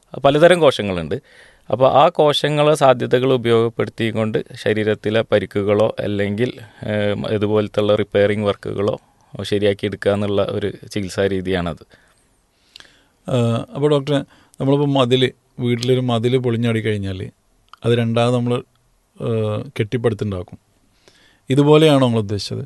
പലതരം കോശങ്ങളുണ്ട് അപ്പോൾ ആ കോശങ്ങളെ സാധ്യതകൾ ഉപയോഗപ്പെടുത്തിക്കൊണ്ട് ശരീരത്തിലെ പരിക്കുകളോ അല്ലെങ്കിൽ ഏഹ്, ഇതുപോലത്തുള്ള റിപ്പയറിംഗ് വർക്കുകളോ ശരിയാക്കി എടുക്കുക എന്നുള്ള ഒരു ചികിത്സാ രീതിയാണത് അപ്പോൾ ഡോക്ടറെ നമ്മളിപ്പോൾ മതിൽ വീട്ടിലൊരു മതിൽ പൊളിഞ്ഞാടി കഴിഞ്ഞാൽ അത് രണ്ടാമത് നമ്മൾ കെട്ടിപ്പടുത്തുണ്ടാക്കും ഇതുപോലെയാണോ നമ്മൾ ഉദ്ദേശിച്ചത്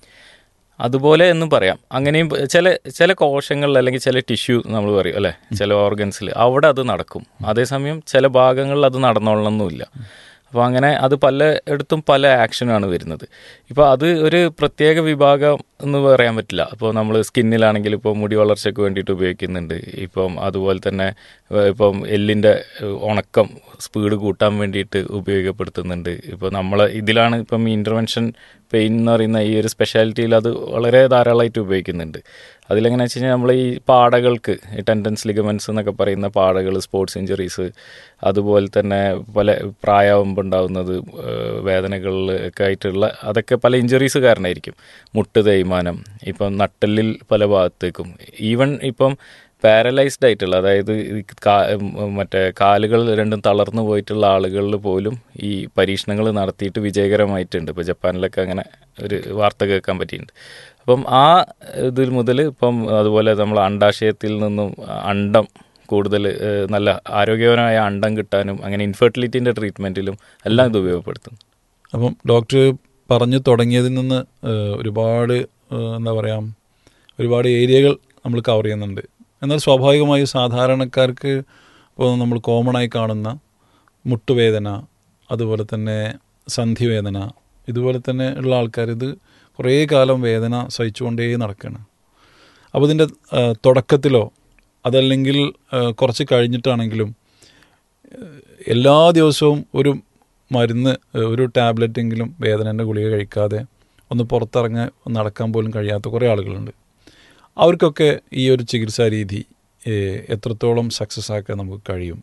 അതുപോലെ എന്നും പറയാം അങ്ങനെയും പ- ചില ചില കോശങ്ങളിൽ അല്ലെങ്കിൽ ചില ടിഷ്യൂ നമ്മൾ പറയും അല്ലേ ചില ഓർഗൻസിൽ അവിടെ അത് നടക്കും അതേസമയം ചില ഭാഗങ്ങളിൽ അത് നടന്നോളണമെന്നില്ല അപ്പോൾ അങ്ങനെ അത് പലയിടത്തും പല ആക്ഷനാണ് വരുന്നത് ഇപ്പോൾ അത് ഒരു പ്രത്യേക വിഭാഗം എന്ന് പറയാൻ പറ്റില്ല ഇപ്പോൾ നമ്മൾ സ്കിന്നിലാണെങ്കിൽ ഇപ്പോൾ മുടി വളർച്ചയ്ക്ക് വേണ്ടിയിട്ട് ഉപയോഗിക്കുന്നുണ്ട് ഇപ്പം അതുപോലെ തന്നെ ഏഹ്, ഇപ്പം എല്ലിൻ്റെ ഏഹ്, ഉണക്കം സ്പീഡ് കൂട്ടാൻ വേണ്ടിയിട്ട് ഉപയോഗപ്പെടുത്തുന്നുണ്ട് ഇപ്പോൾ നമ്മൾ ഇതിലാണ് ഇപ്പം ഇൻ്റർവെൻഷൻ പെയിൻ എന്ന് പറയുന്ന ഈ ഒരു സ്പെഷ്യാലിറ്റിയിൽ അത് വളരെ ധാരാളമായിട്ട് ഉപയോഗിക്കുന്നുണ്ട് അതിലെങ്ങനെ വെച്ച് കഴിഞ്ഞാൽ നമ്മൾ ഈ പാടകൾക്ക് ഈ ടെൻഡൻസ് ലിഗമെൻസ് എന്നൊക്കെ പറയുന്ന പാടകൾ സ്പോർട്സ് ഇഞ്ചുറീസ് അതുപോലെ തന്നെ പല പ്രായമാകുമ്പോൾ ഉണ്ടാകുന്നത് വേദനകളിലൊക്കെ ആയിട്ടുള്ള അതൊക്കെ പല ഇഞ്ചുറീസ് കാരണമായിരിക്കും മുട്ട് തേയ്മാനം ഇപ്പം നട്ടെല്ലിൽ പല ഭാഗത്തേക്കും ഈവൻ ഇപ്പം പാരലൈസ്ഡ് ആയിട്ടുള്ള അതായത് ഈ കാ- ഉം, മറ്റേ കാലുകൾ രണ്ടും തളർന്നു പോയിട്ടുള്ള ആളുകളിൽ പോലും ഈ പരീക്ഷണങ്ങൾ നടത്തിയിട്ട് വിജയകരമായിട്ടുണ്ട് ഇപ്പോൾ ജപ്പാനിലൊക്കെ അങ്ങനെ ഒരു വാർത്ത കേൾക്കാൻ പറ്റിയിട്ടുണ്ട് അപ്പം ആ ഇതിൽ മുതൽ ഇപ്പം അതുപോലെ നമ്മൾ അണ്ടാശയത്തിൽ നിന്നും അണ്ടം കൂടുതൽ ഏഹ്, നല്ല ആരോഗ്യപരമായ അണ്ടം കിട്ടാനും അങ്ങനെ ഇൻഫെർട്ടിലിറ്റിൻ്റെ ട്രീറ്റ്മെൻറ്റിലും എല്ലാം ഇത് ഉപയോഗപ്പെടുത്തുന്നു അപ്പം ഡോക്ടർ പറഞ്ഞു തുടങ്ങിയതിൽ നിന്ന് ഏഹ്, ഒരുപാട് ഏഹ്, എന്താ പറയുക ഒരുപാട് ഏരിയകൾ നമ്മൾ കവർ ചെയ്യുന്നുണ്ട് എന്നാൽ സ്വാഭാവികമായും സാധാരണക്കാർക്ക് ഇപ്പോൾ നമ്മൾ കോമൺ ആയി കാണുന്ന മുട്ടുവേദന അതുപോലെ തന്നെ സന്ധിവേദന ഇതുപോലെ തന്നെ ഉള്ള ആൾക്കാർ ഇത് കുറേ കാലം വേദന സഹിച്ചുകൊണ്ടേ നടക്കുകയാണ് അപ്പോൾ ഇതിൻ്റെ ഏഹ്, തുടക്കത്തിലോ അതല്ലെങ്കിൽ ഏഹ്, കുറച്ച് കഴിഞ്ഞിട്ടാണെങ്കിലും ഏഹ്, എല്ലാ ദിവസവും ഒരു മരുന്ന് ഏഹ്, ഒരു ടാബ്ലറ്റെങ്കിലും വേദനേൻ്റെ ഗുളിക കഴിക്കാതെ ഒന്ന് പുറത്തിറങ്ങാൻ നടക്കാൻ പോലും കഴിയാത്ത കുറേ ആളുകളുണ്ട് അവർക്കൊക്കെ ഈ ഒരു ചികിത്സാ രീതി ഏഹ്, എത്രത്തോളം സക്സസ് ആക്കാൻ നമുക്ക് കഴിയും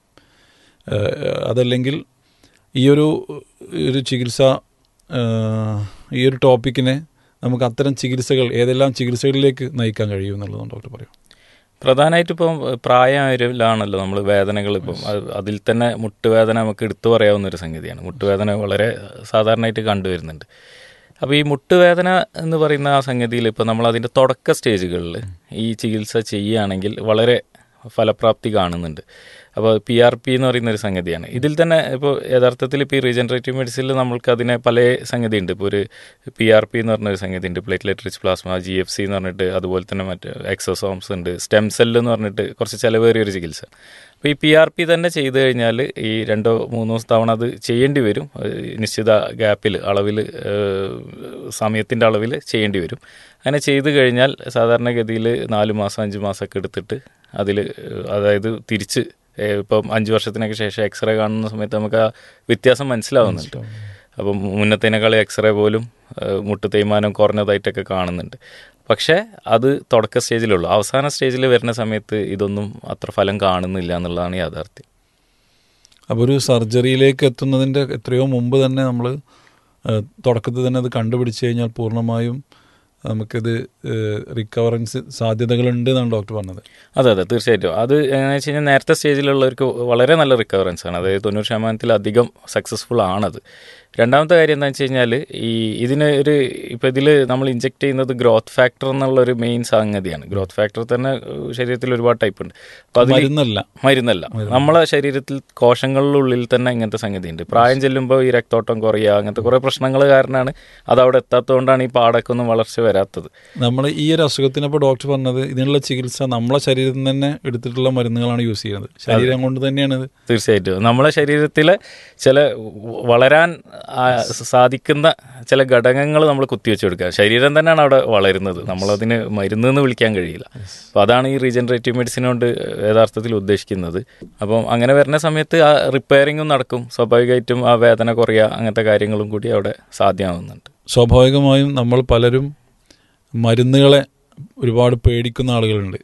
ഏഹ്, അതല്ലെങ്കിൽ ഈ ഒരു ഒരു ചികിത്സ ഏഹ്, ഈ ഒരു ടോപ്പിക്കിനെ നമുക്ക് അത്തരം ചികിത്സകൾ ഏതെല്ലാം ചികിത്സകളിലേക്ക് നയിക്കാൻ കഴിയും എന്നുള്ളതാണ് ഡോക്ടർ പറയും പ്രധാനമായിട്ട് ഇപ്പം പ്രായമായവരിലാണല്ലോ നമ്മൾ വേദനകൾ ഇപ്പം അത് അതിൽ തന്നെ മുട്ടുവേദന നമുക്ക് എടുത്തു പറയാവുന്ന ഒരു സംഗതിയാണ് മുട്ടുവേദന വളരെ സാധാരണയായിട്ട് കണ്ടുവരുന്നുണ്ട് അപ്പോൾ ഈ മുട്ടുവേദന എന്ന് പറയുന്ന ആ സംഗതിയിൽ ഇപ്പോൾ നമ്മൾ അതിൻ്റെ തുടക്ക സ്റ്റേജുകളിൽ ഈ ചികിത്സ ചെയ്യുകയാണെങ്കിൽ വളരെ ഫലപ്രാപ്തി കാണുന്നുണ്ട് അപ്പോൾ പി ആർ പി എന്ന് പറയുന്ന ഒരു സംഗതിയാണ് ഇതിൽ തന്നെ ഇപ്പോൾ യഥാർത്ഥത്തിൽ ഇപ്പോൾ ഈ റീജനറേറ്റീവ് മെഡിസിനിൽ നമ്മൾക്ക് അതിനെ പല സംഗതി ഉണ്ട് ഇപ്പോൾ ഒരു പി ആർ പി എന്ന് പറഞ്ഞൊരു സംഗതി ഉണ്ട് platelet rich plasma G F C എന്ന് പറഞ്ഞിട്ട് അതുപോലെ തന്നെ മറ്റ് എക്സോസോംസ് ഉണ്ട് സ്റ്റെം സെല്ല് എന്ന് പറഞ്ഞിട്ട് കുറച്ച് ചിലവേറിയ ഒരു ചികിത്സ അപ്പോൾ ഈ പി ആർ പി തന്നെ ചെയ്തു കഴിഞ്ഞാൽ ഈ രണ്ടോ മൂന്നോ തവണ അത് ചെയ്യേണ്ടി വരും അത് നിശ്ചിത ഗ്യാപ്പിൽ അളവിൽ സമയത്തിൻ്റെ അളവിൽ ചെയ്യേണ്ടി വരും അങ്ങനെ ചെയ്തു കഴിഞ്ഞാൽ സാധാരണഗതിയിൽ നാല് മാസം അഞ്ച് മാസമൊക്കെ എടുത്തിട്ട് അതിൽ അതായത് തിരിച്ച് ഏഹ് ഇപ്പം അഞ്ച് വർഷത്തിനൊക്കെ ശേഷം എക്സ്റേ കാണുന്ന സമയത്ത് നമുക്ക് ആ വ്യത്യാസം മനസ്സിലാവുന്നുണ്ട് അപ്പം മുന്നത്തേനേക്കാൾ എക്സ്റേ പോലും ഏഹ് മുട്ട് തേയ്മാനം കുറഞ്ഞതായിട്ടൊക്കെ കാണുന്നുണ്ട് പക്ഷേ അത് തുടക്ക സ്റ്റേജിലുള്ളൂ അവസാന സ്റ്റേജിൽ വരുന്ന സമയത്ത് ഇതൊന്നും അത്ര ഫലം കാണുന്നില്ല എന്നുള്ളതാണ് യാഥാർത്ഥ്യം അപ്പോൾ ഒരു സർജറിയിലേക്ക് എത്തുന്നതിൻ്റെ എത്രയോ മുമ്പ് തന്നെ നമ്മൾ തുടക്കത്തിൽ തന്നെ അത് കണ്ടുപിടിച്ച് കഴിഞ്ഞാൽ പൂർണ്ണമായും നമുക്കിത് റിക്കവറൻസ് സാധ്യതകളുണ്ട് എന്നാണ് ഡോക്ടർ പറഞ്ഞത് അതെ അതെ തീർച്ചയായിട്ടും അത് എങ്ങനെയാണെന്ന് വെച്ച് കഴിഞ്ഞാൽ നേരത്തെ സ്റ്റേജിലുള്ളവർക്ക് വളരെ നല്ല റിക്കവറൻസ് ആണ് അതായത് തൊണ്ണൂറ് ശതമാനത്തിലധികം സക്സസ്ഫുൾ ആണത് രണ്ടാമത്തെ കാര്യം എന്താണെന്ന് വെച്ച് കഴിഞ്ഞാൽ ഈ ഇതിന് ഒരു ഇപ്പം ഇതിൽ നമ്മൾ ഇഞ്ചെക്ട് ചെയ്യുന്നത് ഗ്രോത്ത് ഫാക്ടർ എന്നുള്ള ഒരു മെയിൻ സംഗതിയാണ് ഗ്രോത്ത് ഫാക്ടർ തന്നെ ഏഹ്, ശരീരത്തിൽ ഒരുപാട് ടൈപ്പ് ഉണ്ട് അപ്പം അതിൽ മരുന്നല്ല മരുന്നല്ല നമ്മളെ ശരീരത്തിൽ കോശങ്ങളിലുള്ളിൽ തന്നെ ഇങ്ങനത്തെ സംഗതിയുണ്ട് പ്രായം ചെല്ലുമ്പോൾ ഈ രക്തോട്ടം കുറയുക അങ്ങനത്തെ കുറേ പ്രശ്നങ്ങൾ കാരണമാണ് അത് അവിടെ എത്താത്തതുകൊണ്ടാണ് ഈ പാടൊക്കെ ഒന്നും വളർച്ച വരാത്തത് നമ്മൾ ഈ ഒരു അസുഖത്തിന് ഇപ്പോൾ ഡോക്ടർ പറഞ്ഞത് ഇതിനുള്ള ചികിത്സ നമ്മളെ ശരീരത്തിൽ നിന്ന് തന്നെ എടുത്തിട്ടുള്ള മരുന്നുകളാണ് യൂസ് ചെയ്യുന്നത് ശരീരം കൊണ്ട് തന്നെയാണ് ഇത് തീർച്ചയായിട്ടും നമ്മളെ ശരീരത്തിലെ ചില വളരാൻ ആ, സാധിക്കുന്ന ചില ഘടകങ്ങൾ നമ്മൾ കുത്തിവെച്ച് കൊടുക്കുക ശരീരം തന്നെയാണ് അവിടെ വളരുന്നത് നമ്മളതിന് മരുന്ന് എന്ന് വിളിക്കാൻ കഴിയില്ല അപ്പോൾ അതാണ് ഈ റീജനറേറ്റീവ് മെഡിസിൻ കൊണ്ട് യഥാർത്ഥത്തിൽ ഉദ്ദേശിക്കുന്നത് അപ്പം അങ്ങനെ വരുന്ന സമയത്ത് ആ റിപ്പയറിങ്ങും നടക്കും സ്വാഭാവികമായിട്ടും ആ വേദന കുറയുക അങ്ങനത്തെ കാര്യങ്ങളും കൂടി അവിടെ സാധ്യമാവുന്നുണ്ട് സ്വാഭാവികമായും നമ്മൾ പലരും മരുന്നുകളെ ഒരുപാട് പേടിക്കുന്ന ആളുകളുണ്ട്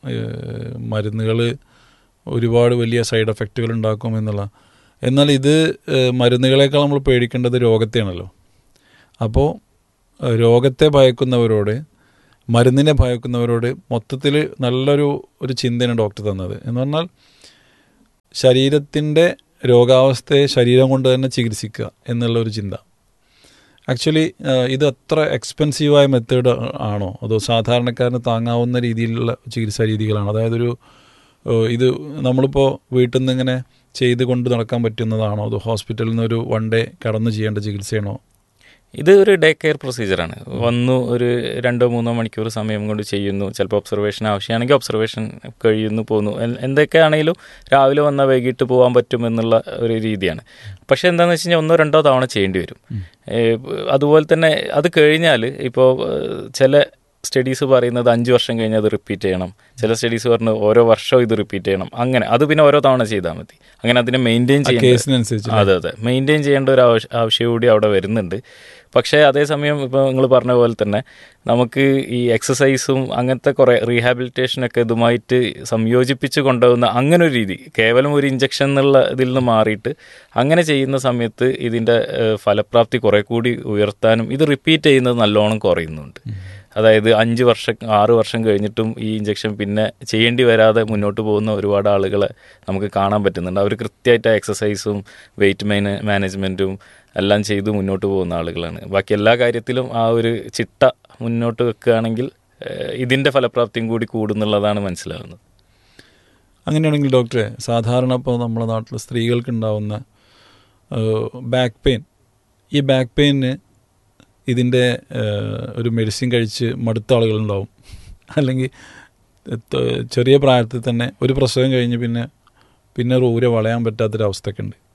മരുന്നുകൾ ഒരുപാട് വലിയ സൈഡ് എഫക്റ്റുകൾ ഉണ്ടാക്കും എന്നുള്ള എന്നാൽ ഇത് ഏഹ്, മരുന്നുകളേക്കാൾ നമ്മൾ പേടിക്കേണ്ടത് രോഗത്തെയാണല്ലോ അപ്പോൾ ഏഹ്, രോഗത്തെ ഭയക്കുന്നവരോട് മരുന്നിനെ ഭയക്കുന്നവരോട് മൊത്തത്തിൽ നല്ലൊരു ഒരു ചിന്തയാണ് ഡോക്ടർ തന്നത് എന്ന് പറഞ്ഞാൽ ശരീരത്തിൻ്റെ രോഗാവസ്ഥയെ ശരീരം കൊണ്ട് തന്നെ ചികിത്സിക്കുക എന്നുള്ള ഒരു ചിന്ത ആക്ച്വലി ഇത് അത്ര എക്സ്പെൻസീവായ മെത്തേഡ് ആണോ അതോ സാധാരണക്കാരന് താങ്ങാവുന്ന രീതിയിലുള്ള ചികിത്സാ രീതികളാണ് അതായത് ഒരു ഏഹ്, ഇത് നമ്മളിപ്പോൾ വീട്ടിൽ നിന്ന് ഇങ്ങനെ ചെയ്ത് കൊണ്ട് നടക്കാൻ പറ്റുന്നതാണോ അതോ ഹോസ്പിറ്റലിൽ നിന്ന് ഒരു വൺ ഡേ കടന്നു ചെയ്യേണ്ട ചികിത്സയാണോ ഇത് ഒരു ഡേ കെയർ പ്രൊസീജിയറാണ് വന്നു ഒരു രണ്ടോ മൂന്നോ മണിക്കൂർ സമയം കൊണ്ട് ചെയ്യുന്നു ചിലപ്പോൾ ഒബ്സർവേഷൻ ആവശ്യമാണെങ്കിൽ ഒബ്സർവേഷൻ കഴിയുന്നു പോകുന്നു എൻ- എന്തൊക്കെയാണെങ്കിലും രാവിലെ വന്നാൽ വൈകിട്ട് പോകാൻ പറ്റും എന്നുള്ള ഒരു രീതിയാണ് പക്ഷേ എന്താണെന്ന് വെച്ച് കഴിഞ്ഞാൽ ഒന്നോ രണ്ടോ തവണ ചെയ്യേണ്ടി വരും ഏ, അതുപോലെ തന്നെ അത് കഴിഞ്ഞാൽ ഇപ്പോൾ ചില സ്റ്റഡീസ് പറയുന്നത് അഞ്ച് വർഷം കഴിഞ്ഞ് അത് റിപ്പീറ്റ് ചെയ്യണം ചില സ്റ്റഡീസ് പറഞ്ഞ് ഓരോ വർഷവും ഇത് റിപ്പീറ്റ് ചെയ്യണം അങ്ങനെ അത് പിന്നെ ഓരോ തവണ ചെയ്താൽ മതി അങ്ങനെ അതിനെ മെയിൻറ്റെയിൻ ആ ചെയ്യേണ്ട കേസിനനുസരിച്ച് അതെ അതെ മെയിൻറ്റെയിൻ ചെയ്യേണ്ട ഒരു ആവശ്യ ആവശ്യം കൂടി അവിടെ വരുന്നുണ്ട് പക്ഷേ അതേസമയം ഇപ്പോൾ നിങ്ങൾ പറഞ്ഞ പോലെ തന്നെ നമുക്ക് ഈ എക്സസൈസും അങ്ങനത്തെ കുറേ റീഹാബിലിറ്റേഷനൊക്കെ ഇതുമായിട്ട് സംയോജിപ്പിച്ച് കൊണ്ടുപോകുന്ന അങ്ങനെ ഒരു രീതി കേവലം ഒരു ഇഞ്ചക്ഷൻ എന്നുള്ള ഇതിൽ നിന്ന് മാറിയിട്ട് അങ്ങനെ ചെയ്യുന്ന സമയത്ത് ഇതിൻ്റെ ഏഹ്, ഫലപ്രാപ്തി കുറേ കൂടി ഉയർത്താനും ഇത് റിപ്പീറ്റ് ചെയ്യുന്നത് നല്ലോണം കുറയുന്നുണ്ട് അതായത് അഞ്ച് വർഷം ആറ് വർഷം കഴിഞ്ഞിട്ടും ഈ ഇഞ്ചക്ഷൻ പിന്നെ ചെയ്യേണ്ടി വരാതെ മുന്നോട്ട് പോകുന്ന ഒരുപാട് ആളുകളെ നമുക്ക് കാണാൻ പറ്റുന്നുണ്ട് അവർ കൃത്യമായിട്ട് എക്സസൈസും വെയിറ്റ് മെയിൻ മാനേജ്മെൻറ്റും എല്ലാം ചെയ്ത് മുന്നോട്ട് പോകുന്ന ആളുകളാണ് ബാക്കി എല്ലാ കാര്യത്തിലും ആ ഒരു ചിട്ട മുന്നോട്ട് വെക്കുകയാണെങ്കിൽ ഏഹ്, ഇതിൻ്റെ ഫലപ്രാപ്തിയും കൂടി കൂടുന്നുള്ളതാണ് മനസ്സിലാകുന്നത് അങ്ങനെയാണെങ്കിൽ ഡോക്ടറെ സാധാരണ ഇപ്പോൾ നമ്മുടെ നാട്ടിൽ സ്ത്രീകൾക്ക് ഉണ്ടാവുന്ന ബാക്ക് പെയിൻ ഈ ബാക്ക് പെയിന് ഇതിൻ്റെ ഏഹ്, ഒരു മെഡിസിൻ കഴിച്ച് മടുത്ത ആളുകളുണ്ടാവും അല്ലെങ്കിൽ ത- ചെറിയ പ്രായത്തിൽ തന്നെ ഒരു പ്രസവം കഴിഞ്ഞ് പിന്നെ പിന്നെ ഒരു ഊര വളയാൻ പറ്റാത്തൊരവസ്ഥയൊക്കെ ഉണ്ട്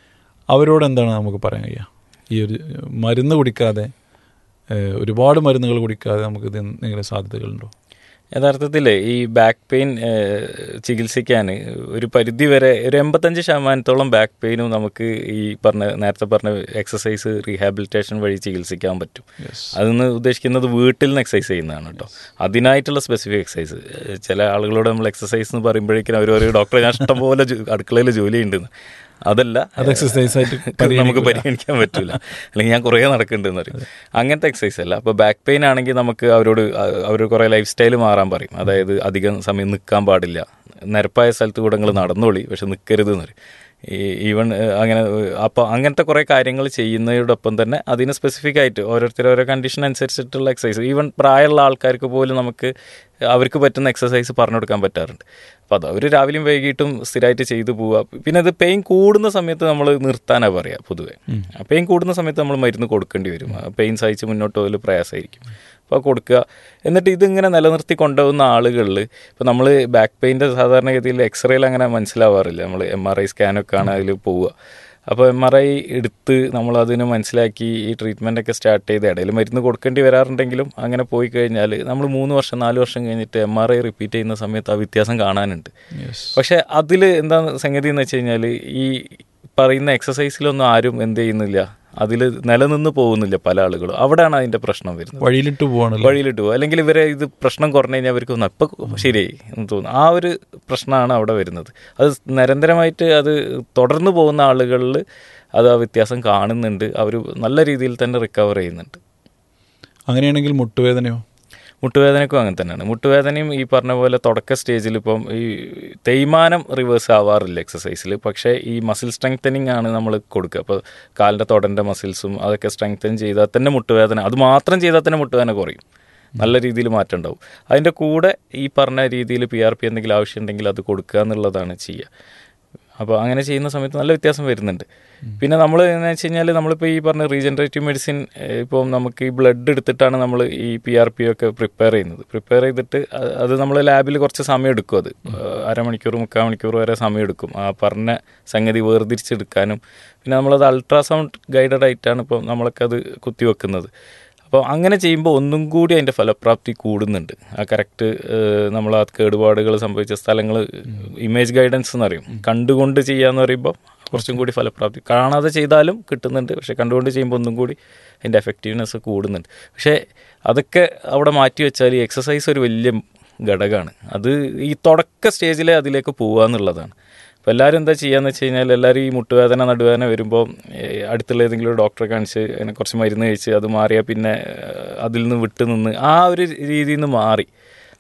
അവരോട് എന്താണ് നമുക്ക് പറയാൻ കഴിയുക ഈ ഒരു മരുന്ന് കുടിക്കാതെ ഏഹ്, ഒരുപാട് മരുന്നുകൾ കുടിക്കാതെ നമുക്ക് ഇത് എന്തെങ്കിലും സാധ്യതകളുണ്ടോ യഥാർത്ഥത്തിൽ ഈ ബാക്ക് പെയിൻ ചികിത്സിക്കാൻ ഒരു പരിധി വരെ ഒരു എൺപത്തഞ്ച് ശതമാനത്തോളം ബാക്ക് പെയിനും നമുക്ക് ഈ പറഞ്ഞ നേരത്തെ പറഞ്ഞ എക്സസൈസ് റീഹാബിലിറ്റേഷൻ വഴി ചികിത്സിക്കാൻ പറ്റും യെസ് അതെന്ന് ഉദ്ദേശിക്കുന്നത് വീട്ടിൽ നിന്ന് എക്സസൈസ് ചെയ്യുന്നതാണ് കേട്ടോ അതിനായിട്ടുള്ള സ്പെസിഫിക് എക്സസൈസ് ചില ആളുകളോട് നമ്മൾ എക്സസൈസ് എന്ന് പറയുമ്പോഴേക്കും അവർ ഒരു ഡോക്ടറെ ഞാൻ ഇഷ്ടംപോലെ ജോ- അടുക്കളയിൽ ജോലി ഉണ്ടെന്ന് അതല്ല അത് exercise ആയിട്ട് നമുക്ക് പരിഗണിക്കൂല. പരിഗണിക്കാൻ പറ്റൂല അല്ലെങ്കിൽ ഞാൻ കുറേ നടക്കുന്നുണ്ടെന്ന് പറയും അങ്ങനത്തെ എക്സസൈസ് അല്ല അപ്പോൾ ബാക്ക് പെയിൻ ആണെങ്കിൽ നമുക്ക് അവരോട് അവർ കുറേ ലൈഫ് സ്റ്റൈൽ മാറാൻ പറയും അതായത് അധികം സമയം നിൽക്കാൻ പാടില്ല നിരപ്പായ സ്ഥലത്ത് കൂടെ നിങ്ങൾ നടന്നോളി പക്ഷെ നിൽക്കരുത് എന്ന് പറയും ഈ ഈവൺ അങ്ങനെ അപ്പോൾ അങ്ങനത്തെ കുറേ കാര്യങ്ങൾ ചെയ്യുന്നതോടൊപ്പം തന്നെ അതിന് സ്പെസിഫിക് ആയിട്ട് ഓരോരുത്തർ ഓരോ കണ്ടീഷൻ അനുസരിച്ചിട്ടുള്ള എക്സസൈസ് ഈവൻ പ്രായമുള്ള ആൾക്കാർക്ക് പോലും നമുക്ക് അവർക്ക് പറ്റുന്ന എക്സസൈസ് പറഞ്ഞു കൊടുക്കാൻ പറ്റാറുണ്ട് അപ്പോൾ അത് അവർ രാവിലെയും വൈകിട്ടും സ്ഥിരമായിട്ട് ചെയ്തു പോവുക പിന്നെ അത് പെയിൻ കൂടുന്ന സമയത്ത് നമ്മൾ നിർത്താനാണ് പറയുക പൊതുവേ പെയിൻ കൂടുന്ന സമയത്ത് നമ്മൾ മരുന്ന് കൊടുക്കേണ്ടി വരും പെയിൻ സഹിച്ച് മുന്നോട്ട് പോകൽ പ്രയാസമായിരിക്കും അപ്പോൾ കൊടുക്കുക എന്നിട്ട് ഇതിങ്ങനെ നിലനിർത്തി കൊണ്ടുപോകുന്ന ആളുകളിൽ ഇപ്പോൾ നമ്മൾ ബാക്ക് പെയിൻ്റെ സാധാരണഗതിയിൽ എക്സ്റേയിൽ അങ്ങനെ മനസ്സിലാവാറില്ല നമ്മൾ എം ആർ ഐ സ്കാനൊക്കെ ആണ് അതിൽ പോവുക അപ്പോൾ എം ആർ ഐ എടുത്ത് നമ്മൾ അതിന് മനസ്സിലാക്കി ഈ ട്രീറ്റ്മെൻ്റ് ഒക്കെ സ്റ്റാർട്ട് ചെയ്ത് ഇടയിൽ മരുന്ന് കൊടുക്കേണ്ടി വരാറുണ്ടെങ്കിലും അങ്ങനെ പോയി കഴിഞ്ഞാൽ നമ്മൾ മൂന്ന് വർഷം നാല് വർഷം കഴിഞ്ഞിട്ട് എം ആർ ഐ റിപ്പീറ്റ് ചെയ്യുന്ന സമയത്ത് ആ വ്യത്യാസം കാണാനുണ്ട് യെസ് പക്ഷെ അതിൽ എന്താ സംഗതി എന്ന് വെച്ച് കഴിഞ്ഞാൽ ഈ പറയുന്ന എക്സസൈസിലൊന്നും ആരും എന്ത് ചെയ്യുന്നില്ല അതിൽ നിലനിന്ന് പോകുന്നില്ല പല ആളുകളും അവിടെയാണ് അതിന്റെ പ്രശ്നം വരുന്നത് വഴിയിലിട്ട് പോവാണല്ലോ വഴിയിലിട്ട് പോകും അല്ലെങ്കിൽ ഇവരെ ഇത് പ്രശ്നം കുറഞ്ഞു കഴിഞ്ഞാൽ അവർക്ക് തോന്നും ഇപ്പം ശരിയായി എന്ന് തോന്നുന്നു ആ ഒരു പ്രശ്നമാണ് അവിടെ വരുന്നത് അത് നിരന്തരമായിട്ട് അത് തുടർന്ന് പോകുന്ന ആളുകളിൽ അത് ആ വ്യത്യാസം കാണുന്നുണ്ട് അവർ നല്ല രീതിയിൽ തന്നെ റിക്കവർ ചെയ്യുന്നുണ്ട് അങ്ങനെയാണെങ്കിൽ മുട്ടുവേദനയോ മുട്ടുവേദനയ്ക്കും അങ്ങനെ തന്നെയാണ് മുട്ടുവേദനയും ഈ പറഞ്ഞ പോലെ തുടക്ക സ്റ്റേജിൽ ഇപ്പം ഈ തേയ്മാനം റിവേഴ്സ് ആവാറില്ല എക്സസൈസിൽ പക്ഷേ ഈ മസിൽ സ്ട്രെങ്തനിങ് ആണ് നമ്മൾ കൊടുക്കുക അപ്പോൾ കാലിൻ്റെ തൊടൻ്റെ മസിൽസും അതൊക്കെ സ്ട്രെങ്തൻ ചെയ്താൽ തന്നെ മുട്ടുവേദന അത് മാത്രം ചെയ്താൽ തന്നെ മുട്ടുവേദന കുറയും നല്ല രീതിയിൽ മാറ്റം ഉണ്ടാവും അതിൻ്റെ കൂടെ ഈ പറഞ്ഞ രീതിയിൽ പി ആർ പി എന്തെങ്കിലും ആവശ്യമുണ്ടെങ്കിൽ അത് കൊടുക്കുക എന്നുള്ളതാണ് ചെയ്യുക അപ്പോൾ അങ്ങനെ ചെയ്യുന്ന സമയത്ത് നല്ല വ്യത്യാസം വരുന്നുണ്ട് പിന്നെ നമ്മൾ എന്ന് വെച്ച് കഴിഞ്ഞാൽ നമ്മളിപ്പോൾ ഈ പറഞ്ഞ റീജനറേറ്റീവ് മെഡിസിൻ ഇപ്പോൾ നമുക്ക് ഈ ബ്ലഡ് എടുത്തിട്ടാണ് നമ്മൾ ഈ പി ആർ പി ഒക്കെ പ്രിപ്പയർ ചെയ്യുന്നത് പ്രിപ്പയർ ചെയ്തിട്ട് അ- അത് നമ്മൾ ലാബിൽ കുറച്ച് സമയം എടുക്കും അത് അരമണിക്കൂർ മുക്കാൽ മണിക്കൂർ വരെ സമയം എടുക്കും ആ പറഞ്ഞ സംഗതി വേർതിരിച്ചെടുക്കാനും പിന്നെ നമ്മളത് അൾട്രാസൗണ്ട് ഗൈഡഡ് ആയിട്ടാണ് ഇപ്പോൾ നമ്മളൊക്കെ അത് കുത്തിവെക്കുന്നത് അപ്പോൾ അങ്ങനെ ചെയ്യുമ്പോൾ ഒന്നും കൂടി അതിൻ്റെ ഫലപ്രാപ്തി കൂടുന്നുണ്ട് ആ കറക്റ്റ് നമ്മൾ ആ കേടുപാടുകൾ സംഭവിച്ച സ്ഥലങ്ങൾ ഇമേജ് ഗൈഡൻസ് എന്ന് പറയും കണ്ടുകൊണ്ട് ചെയ്യാന്ന് പറയുമ്പോൾ കുറച്ചും കൂടി ഫലപ്രാപ്തി കാണാതെ ചെയ്താലും കിട്ടുന്നുണ്ട് പക്ഷെ കണ്ടുകൊണ്ട് ചെയ്യുമ്പോൾ ഒന്നും കൂടി അതിൻ്റെ എഫക്റ്റീവ്നെസ് കൂടുന്നുണ്ട് പക്ഷേ അതൊക്കെ അവിടെ മാറ്റി വെച്ചാൽ ഈ എക്സസൈസ് ഒരു വലിയ ഘടകമാണ് അത് ഈ തുടക്ക സ്റ്റേജിലെ അതിലേക്ക് പോകുക എന്നുള്ളതാണ് അപ്പോൾ എല്ലാവരും എന്താ ചെയ്യാന്ന് വെച്ച് കഴിഞ്ഞാൽ എല്ലാവരും ഈ മുട്ടുവേദന നടുവേദന വരുമ്പോൾ ഏഹ്, അടുത്തുള്ള ഏതെങ്കിലും ഒരു ഡോക്ടറെ കാണിച്ച് അതിനെ കുറച്ച് മരുന്ന് കഴിച്ച് അത് മാറിയാൽ പിന്നെ ഏഹ്, അതിൽ നിന്ന് വിട്ട് നിന്ന് ആ ഒരു രീതിയിൽ നിന്ന് മാറി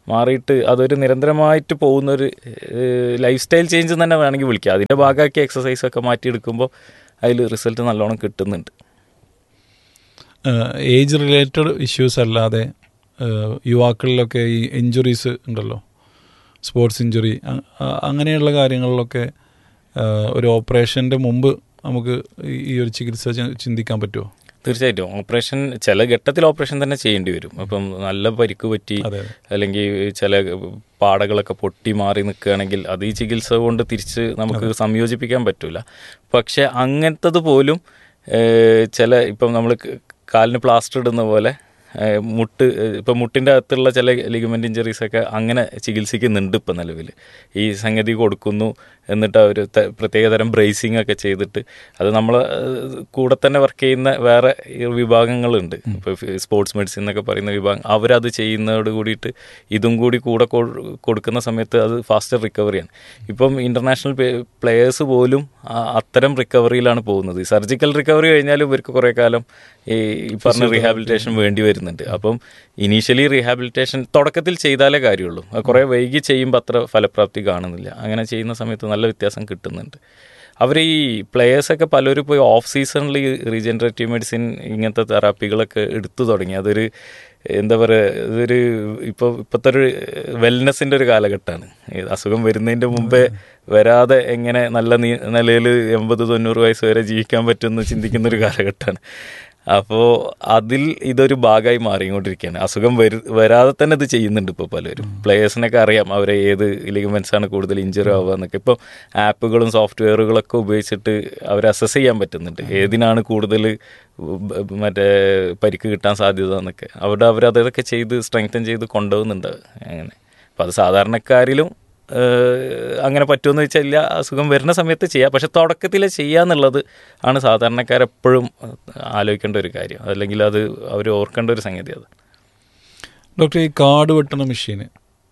മാറിയിട്ട് അതൊരു നിരന്തരമായിട്ട് പോകുന്നൊരു ലൈഫ് സ്റ്റൈൽ ചേഞ്ച് തന്നെ വേണമെങ്കിൽ വിളിക്കാം അതിൻ്റെ ഭാഗമാക്കി എക്സസൈസ് ഒക്കെ മാറ്റിയെടുക്കുമ്പോൾ അതിൽ റിസൾട്ട് നല്ലോണം കിട്ടുന്നുണ്ട് ഏജ് റിലേറ്റഡ് ഇഷ്യൂസ് അല്ലാതെ ഏഹ്, യുവാക്കളിലൊക്കെ ഈ ഇഞ്ചുറീസ് ഉണ്ടല്ലോ സ്പോർട്സ് ഇഞ്ചുറി അങ്ങനെയുള്ള കാര്യങ്ങളിലൊക്കെ ഏഹ്, ഒരു ഓപ്പറേഷൻ്റെ മുമ്പ് നമുക്ക് ഈ- ഈ ഒരു ചികിത്സ ചി- ചിന്തിക്കാൻ പറ്റുമോ തീർച്ചയായിട്ടും ഓപ്പറേഷൻ ചില ഘട്ടത്തിൽ ഓപ്പറേഷൻ തന്നെ ചെയ്യേണ്ടി വരും അപ്പം നല്ല പരിക്ക് പറ്റി അതെ അല്ലെങ്കിൽ ചില പാടകളൊക്കെ പൊട്ടി മാറി നിൽക്കുകയാണെങ്കിൽ അത് ഈ ചികിത്സ കൊണ്ട് തിരിച്ച് നമുക്ക് സംയോജിപ്പിക്കാൻ പറ്റില്ല പക്ഷെ അങ്ങനത്തത് പോലും ഏഹ്, ചില ഇപ്പം നമ്മൾ കാലിന് പ്ലാസ്റ്റർ ഇടുന്ന പോലെ ഏഹ്, മുട്ട് ഏഹ്, ഇപ്പം മുട്ടിൻ്റെ അകത്തുള്ള ചില ലിഗമെൻ്റ് ഇഞ്ചറീസ് ഒക്കെ അങ്ങനെ ചികിത്സിക്കുന്നുണ്ട് ഇപ്പം നിലവിൽ ഈ സംഗതി കൊടുക്കുന്നു എന്നിട്ട് അവർ പ്രത്യേകതരം ബ്രേസിംഗ് ഒക്കെ ചെയ്തിട്ട് അത് നമ്മൾ കൂടെ തന്നെ വർക്ക് ചെയ്യുന്ന വേറെ ഈ വിഭാഗങ്ങളുണ്ട് ഇപ്പോൾ സ്പോർട്സ് മെഡിസിൻ എന്നൊക്കെ പറയുന്ന വിഭാഗം അവരത് ചെയ്യുന്നതോട് കൂടിയിട്ട് ഇതും കൂടി കൂടെ കൊ- കൊടുക്കുന്ന സമയത്ത് അത് ഫാസ്റ്റർ റിക്കവറിയാണ് ഇപ്പം ഇൻ്റർനാഷണൽ പ്ലെയേഴ്സ് പോലും ആ അത്തരം റിക്കവറിയിലാണ് പോകുന്നത് സർജിക്കൽ റിക്കവറി കഴിഞ്ഞാലും ഇവർക്ക് കുറേ കാലം ഈ ഈ പറഞ്ഞ റീഹാബിലിറ്റേഷൻ വേണ്ടി വരുന്നുണ്ട് അപ്പം ഇനീഷ്യലി റീഹാബിലിറ്റേഷൻ തുടക്കത്തിൽ ചെയ്താലേ കാര്യമുള്ളൂ അത് കുറേ വൈകി ചെയ്യുമ്പോൾ അത്ര ഫലപ്രാപ്തി കാണുന്നില്ല അങ്ങനെ ചെയ്യുന്ന സമയത്ത് നല്ല വ്യത്യാസം കിട്ടുന്നുണ്ട് അവർ ഈ പ്ലെയേഴ്സൊക്കെ പലരും പോയി ഓഫ് സീസണിൽ റീജനറേറ്റീവ് മെഡിസിൻ ഇങ്ങനത്തെ തെറാപ്പികളൊക്കെ എടുത്തു തുടങ്ങി അതൊരു എന്താ പറയുക ഇതൊരു ഇപ്പോൾ ഇപ്പോഴത്തെ ഒരു വെൽനെസ്സിൻ്റെ ഒരു കാലഘട്ടമാണ് ഈ അസുഖം വരുന്നതിൻ്റെ മുമ്പേ വരാതെ എങ്ങനെ നല്ല നീ നിലയിൽ എൺപത് തൊണ്ണൂറ് വയസ്സ് വരെ ജീവിക്കാൻ പറ്റുമെന്ന് ചിന്തിക്കുന്ന ഒരു കാലഘട്ടമാണ് അപ്പോൾ അതിൽ ഇതൊരു ഭാഗമായി മാറിക്കൊണ്ടിരിക്കുകയാണ് അസുഖം വരു വരാതെ തന്നെ ഇത് ചെയ്യുന്നുണ്ട് ഇപ്പോൾ പലരും പ്ലേയേഴ്സിനൊക്കെ അറിയാം അവരെ ഏത് ലിഗമെൻസ് ആണ് കൂടുതൽ ഇഞ്ചറി ആവുക എന്നൊക്കെ ഇപ്പോൾ ആപ്പുകളും സോഫ്റ്റ്വെയറുകളൊക്കെ ഉപയോഗിച്ചിട്ട് അവരെ അസസ് ചെയ്യാൻ പറ്റുന്നുണ്ട് ഏതിനാണ് കൂടുതൽ ബ- ബ- മറ്റേ പരിക്ക് കിട്ടാൻ സാധ്യത എന്നൊക്കെ അവിടെ അവർ അതൊക്കെ ചെയ്ത് സ്ട്രെങ്തൻ ചെയ്ത് കൊണ്ടുപോകുന്നുണ്ട് അങ്ങനെ അപ്പോൾ അത് സാധാരണക്കാരിലും ഏഹ്, അങ്ങനെ പറ്റുമെന്ന് വെച്ചാൽ ഇല്ല അസുഖം വരുന്ന സമയത്ത് ചെയ്യാം പക്ഷെ തുടക്കത്തിൽ ചെയ്യാന്നുള്ളത് ആണ് സാധാരണക്കാരെപ്പോഴും ആലോചിക്കേണ്ട ഒരു കാര്യം അല്ലെങ്കിൽ അത് അവർ ഓർക്കേണ്ട ഒരു സംഗതി അത് ഡോക്ടർ ഈ കാട് വെട്ടണ മെഷീന്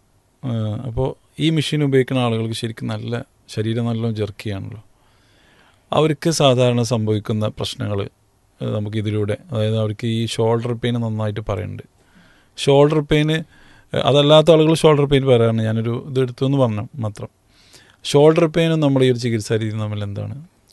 അപ്പോൾ ഈ മെഷീൻ ഉപയോഗിക്കുന്ന ആളുകൾക്ക് ശരിക്കും നല്ല ശരീരം നല്ലോണം ജെർക്കിയാണല്ലോ അവർക്ക് സാധാരണ സംഭവിക്കുന്ന പ്രശ്നങ്ങൾ നമുക്ക് ഇതിലൂടെ അതായത് അവർക്ക് ഈ ഷോൾഡർ പെയിൻ നന്നായിട്ട് പറയുന്നുണ്ട് ഷോൾഡർ പെയിന് അതല്ലാത്ത ആളുകൾ ഷോൾഡർ പെയിൻ പറയാറുണ്ട് ഞാനൊരു ഇത് എടുത്തു എന്ന് പറഞ്ഞു മാത്രം ഷോൾഡർ പെയിനും നമ്മുടെ ഈ ഒരു ചികിത്സാ രീതി തമ്മിൽ എന്താണ്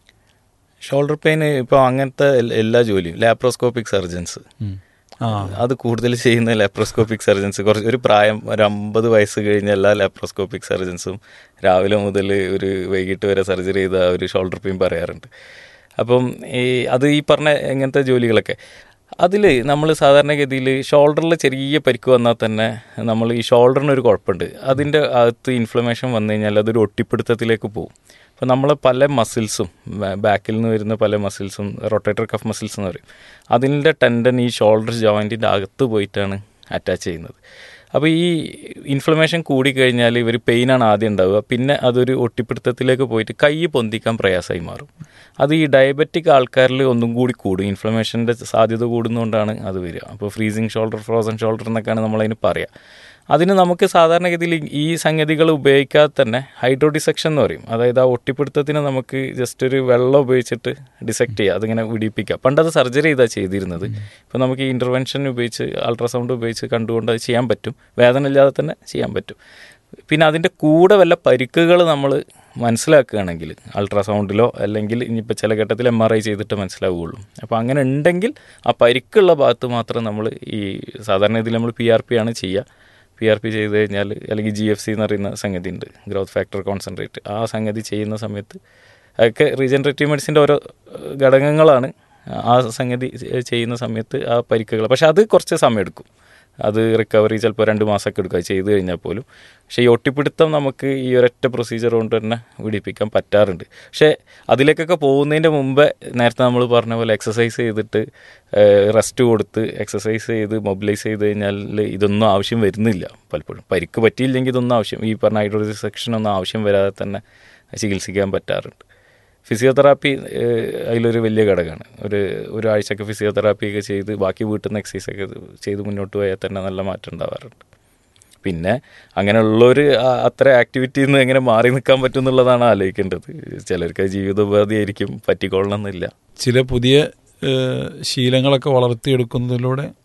ഷോൾഡർ പെയിൻ ഇപ്പോൾ അങ്ങനത്തെ എൽ- എല്ലാ ജോലിയും ലാപ്രോസ്കോപ്പിക് സർജൻസ് ഉം. ആ അത് കൂടുതൽ ചെയ്യുന്ന ലാപ്രോസ്കോപ്പിക് സർജൻസ് കുറച്ച് ഒരു പ്രായം ഒരു അമ്പത് വയസ്സ് കഴിഞ്ഞ എല്ലാ ലാപ്രോസ്കോപ്പിക് സർജൻസും രാവിലെ മുതൽ ഒരു വൈകിട്ട് വരെ സർജറി ചെയ്ത ഒരു ഷോൾഡർ പെയിൻ പറയാറുണ്ട് അപ്പം ഈ അത് ഈ പറഞ്ഞ എങ്ങനത്തെ ജോലികളൊക്കെ അതിൽ നമ്മൾ സാധാരണഗതിയിൽ ഷോൾഡറിൽ ചെറിയ പരിക്ക് വന്നാൽ തന്നെ നമ്മൾ ഈ ഷോൾഡറിന് ഒരു കുഴപ്പമുണ്ട് അതിൻ്റെ അകത്ത് ഇൻഫ്ലമേഷൻ വന്നു കഴിഞ്ഞാൽ അതൊരു ഒട്ടിപ്പിടുത്തത്തിലേക്ക് പോകും അപ്പോൾ നമ്മൾ പല മസിൽസും ബാക്കിൽ നിന്ന് വരുന്ന പല മസിൽസും റൊട്ടേറ്റർ കഫ് മസിൽസ് എന്ന് പറയും അതിൻ്റെ ടെൻഡൻ ഈ ഷോൾഡർ ജോയിൻറ്റിൻ്റെ അകത്ത് പോയിട്ടാണ് അറ്റാച്ച് ചെയ്യുന്നത് അപ്പോൾ ഈ ഇൻഫ്ലമേഷൻ കൂടിക്കഴിഞ്ഞാൽ ഇവർ പെയിനാണ് ആദ്യം ഉണ്ടാവുക പിന്നെ അതൊരു ഒട്ടിപ്പിടുത്തത്തിലേക്ക് പോയിട്ട് കൈ പൊന്തിക്കാൻ പ്രയാസമായി മാറും അത് ഈ ഡയബറ്റിക് ആൾക്കാരിൽ ഒന്നും കൂടി കൂടും ഇൻഫ്ലമേഷൻ്റെ സാധ്യത കൂടുന്നതുകൊണ്ടാണ് അത് വരിക അപ്പോൾ ഫ്രീസിങ് ഷോൾഡർ ഫ്രോസൺ ഷോൾഡർ എന്നൊക്കെയാണ് നമ്മളതിന് പറയുക അതിന് നമുക്ക് സാധാരണഗതിയിൽ ഈ സംഗതികൾ ഉപയോഗിക്കാതെ തന്നെ ഹൈഡ്രോ ഡിസെക്ഷൻ എന്ന് പറയും അതായത് ആ ഒട്ടിപ്പിടുത്തത്തിന് നമുക്ക് ജസ്റ്റ് ഒരു വെള്ളം ഉപയോഗിച്ചിട്ട് ഡിസെക്ട് ചെയ്യുക അതിങ്ങനെ വിടിപ്പിക്കുക പണ്ടത് സർജറി ചെയ്താൽ ചെയ്തിരുന്നത് ഇപ്പോൾ നമുക്ക് ഈ ഇൻ്റർവെൻഷൻ ഉപയോഗിച്ച് അൾട്രാസൗണ്ട് ഉപയോഗിച്ച് കണ്ടുകൊണ്ട് അത് ചെയ്യാൻ പറ്റും വേദന ഇല്ലാതെ തന്നെ ചെയ്യാൻ പറ്റും പിന്നെ അതിൻ്റെ കൂടെ വല്ല പരിക്കുകൾ നമ്മൾ മനസ്സിലാക്കുകയാണെങ്കിൽ അൾട്രാസൗണ്ടിലോ അല്ലെങ്കിൽ ഇനിയിപ്പോൾ ചില ഘട്ടത്തിൽ എം ആർ ഐ ചെയ്തിട്ട് മനസ്സിലാവുകയുള്ളൂ അപ്പോൾ അങ്ങനെ ഉണ്ടെങ്കിൽ ആ പരിക്കുള്ള ഭാഗത്ത് മാത്രം നമ്മൾ ഈ സാധാരണ ഇതിൽ നമ്മൾ പി ആർ പി ആണ് ചെയ്യുക പി ആർ പി ചെയ്ത് കഴിഞ്ഞാൽ അല്ലെങ്കിൽ ജി എഫ് സി എന്ന് പറയുന്ന സംഗതി ഉണ്ട് ഗ്രോത്ത് ഫാക്ടർ കോൺസെൻട്രേറ്റ് ആ സംഗതി ചെയ്യുന്ന സമയത്ത് അതൊക്കെ റീജനറേറ്റീവ് മെഡിസിൻ്റെ ഓരോ ഏഹ്, ഘടകങ്ങളാണ് ആ സംഗതി ചെയ്യുന്ന സമയത്ത് ആ പരിക്കുകൾ പക്ഷെ അത് കുറച്ച് സമയം എടുക്കും അത് റിക്കവറി ചിലപ്പോൾ രണ്ട് മാസമൊക്കെ എടുക്കുക അത് ചെയ്ത് കഴിഞ്ഞാൽ പോലും പക്ഷേ ഈ ഒട്ടിപ്പിടുത്തം നമുക്ക് ഈ ഒരൊറ്റ പ്രൊസീജിയർ കൊണ്ട് തന്നെ വിടിപ്പിക്കാൻ പറ്റാറുണ്ട് പക്ഷേ അതിലേക്കൊക്കെ പോകുന്നതിൻ്റെ മുമ്പേ നേരത്തെ നമ്മൾ പറഞ്ഞ പോലെ എക്സസൈസ് ചെയ്തിട്ട് റെസ്റ്റ് കൊടുത്ത് എക്സസൈസ് ചെയ്ത് മൊബിലൈസ് ചെയ്ത് കഴിഞ്ഞാൽ ഇതൊന്നും ആവശ്യം വരുന്നില്ല പലപ്പോഴും പരിക്ക് പറ്റിയില്ലെങ്കിൽ ഇതൊന്നും ആവശ്യം ഈ പറഞ്ഞ ഹൈഡ്രോളിക് സെക്ഷൻ ഒന്നും ആവശ്യം വരാതെ തന്നെ ചികിത്സിക്കാൻ പറ്റാറുണ്ട് ഫിസിയോതെറാപ്പി ഏഹ്, അതിലൊരു വലിയ ഘടകമാണ് ഒരു ഒരാഴ്ചയൊക്കെ ഫിസിയോതെറാപ്പി ഒക്കെ ചെയ്ത് ബാക്കി വീട്ടിൽ നിന്ന് എക്സസൈസ് ഒക്കെ ചെയ്ത് മുന്നോട്ട് പോയാൽ തന്നെ നല്ല മാറ്റം ഉണ്ടാവാറുണ്ട് പിന്നെ അങ്ങനെയുള്ളൊരു ആ- അത്ര ആക്ടിവിറ്റിയിൽ നിന്ന് എങ്ങനെ മാറി നിൽക്കാൻ പറ്റും എന്നുള്ളതാണ് ആലോചിക്കേണ്ടത് ചിലർക്ക് അത് ജീവിതോപാധിയായിരിക്കും പറ്റിക്കൊള്ളണമെന്നില്ല ചില പുതിയ ഏഹ്, ശീലങ്ങളൊക്കെ വളർത്തിയെടുക്കുന്നതിലൂടെ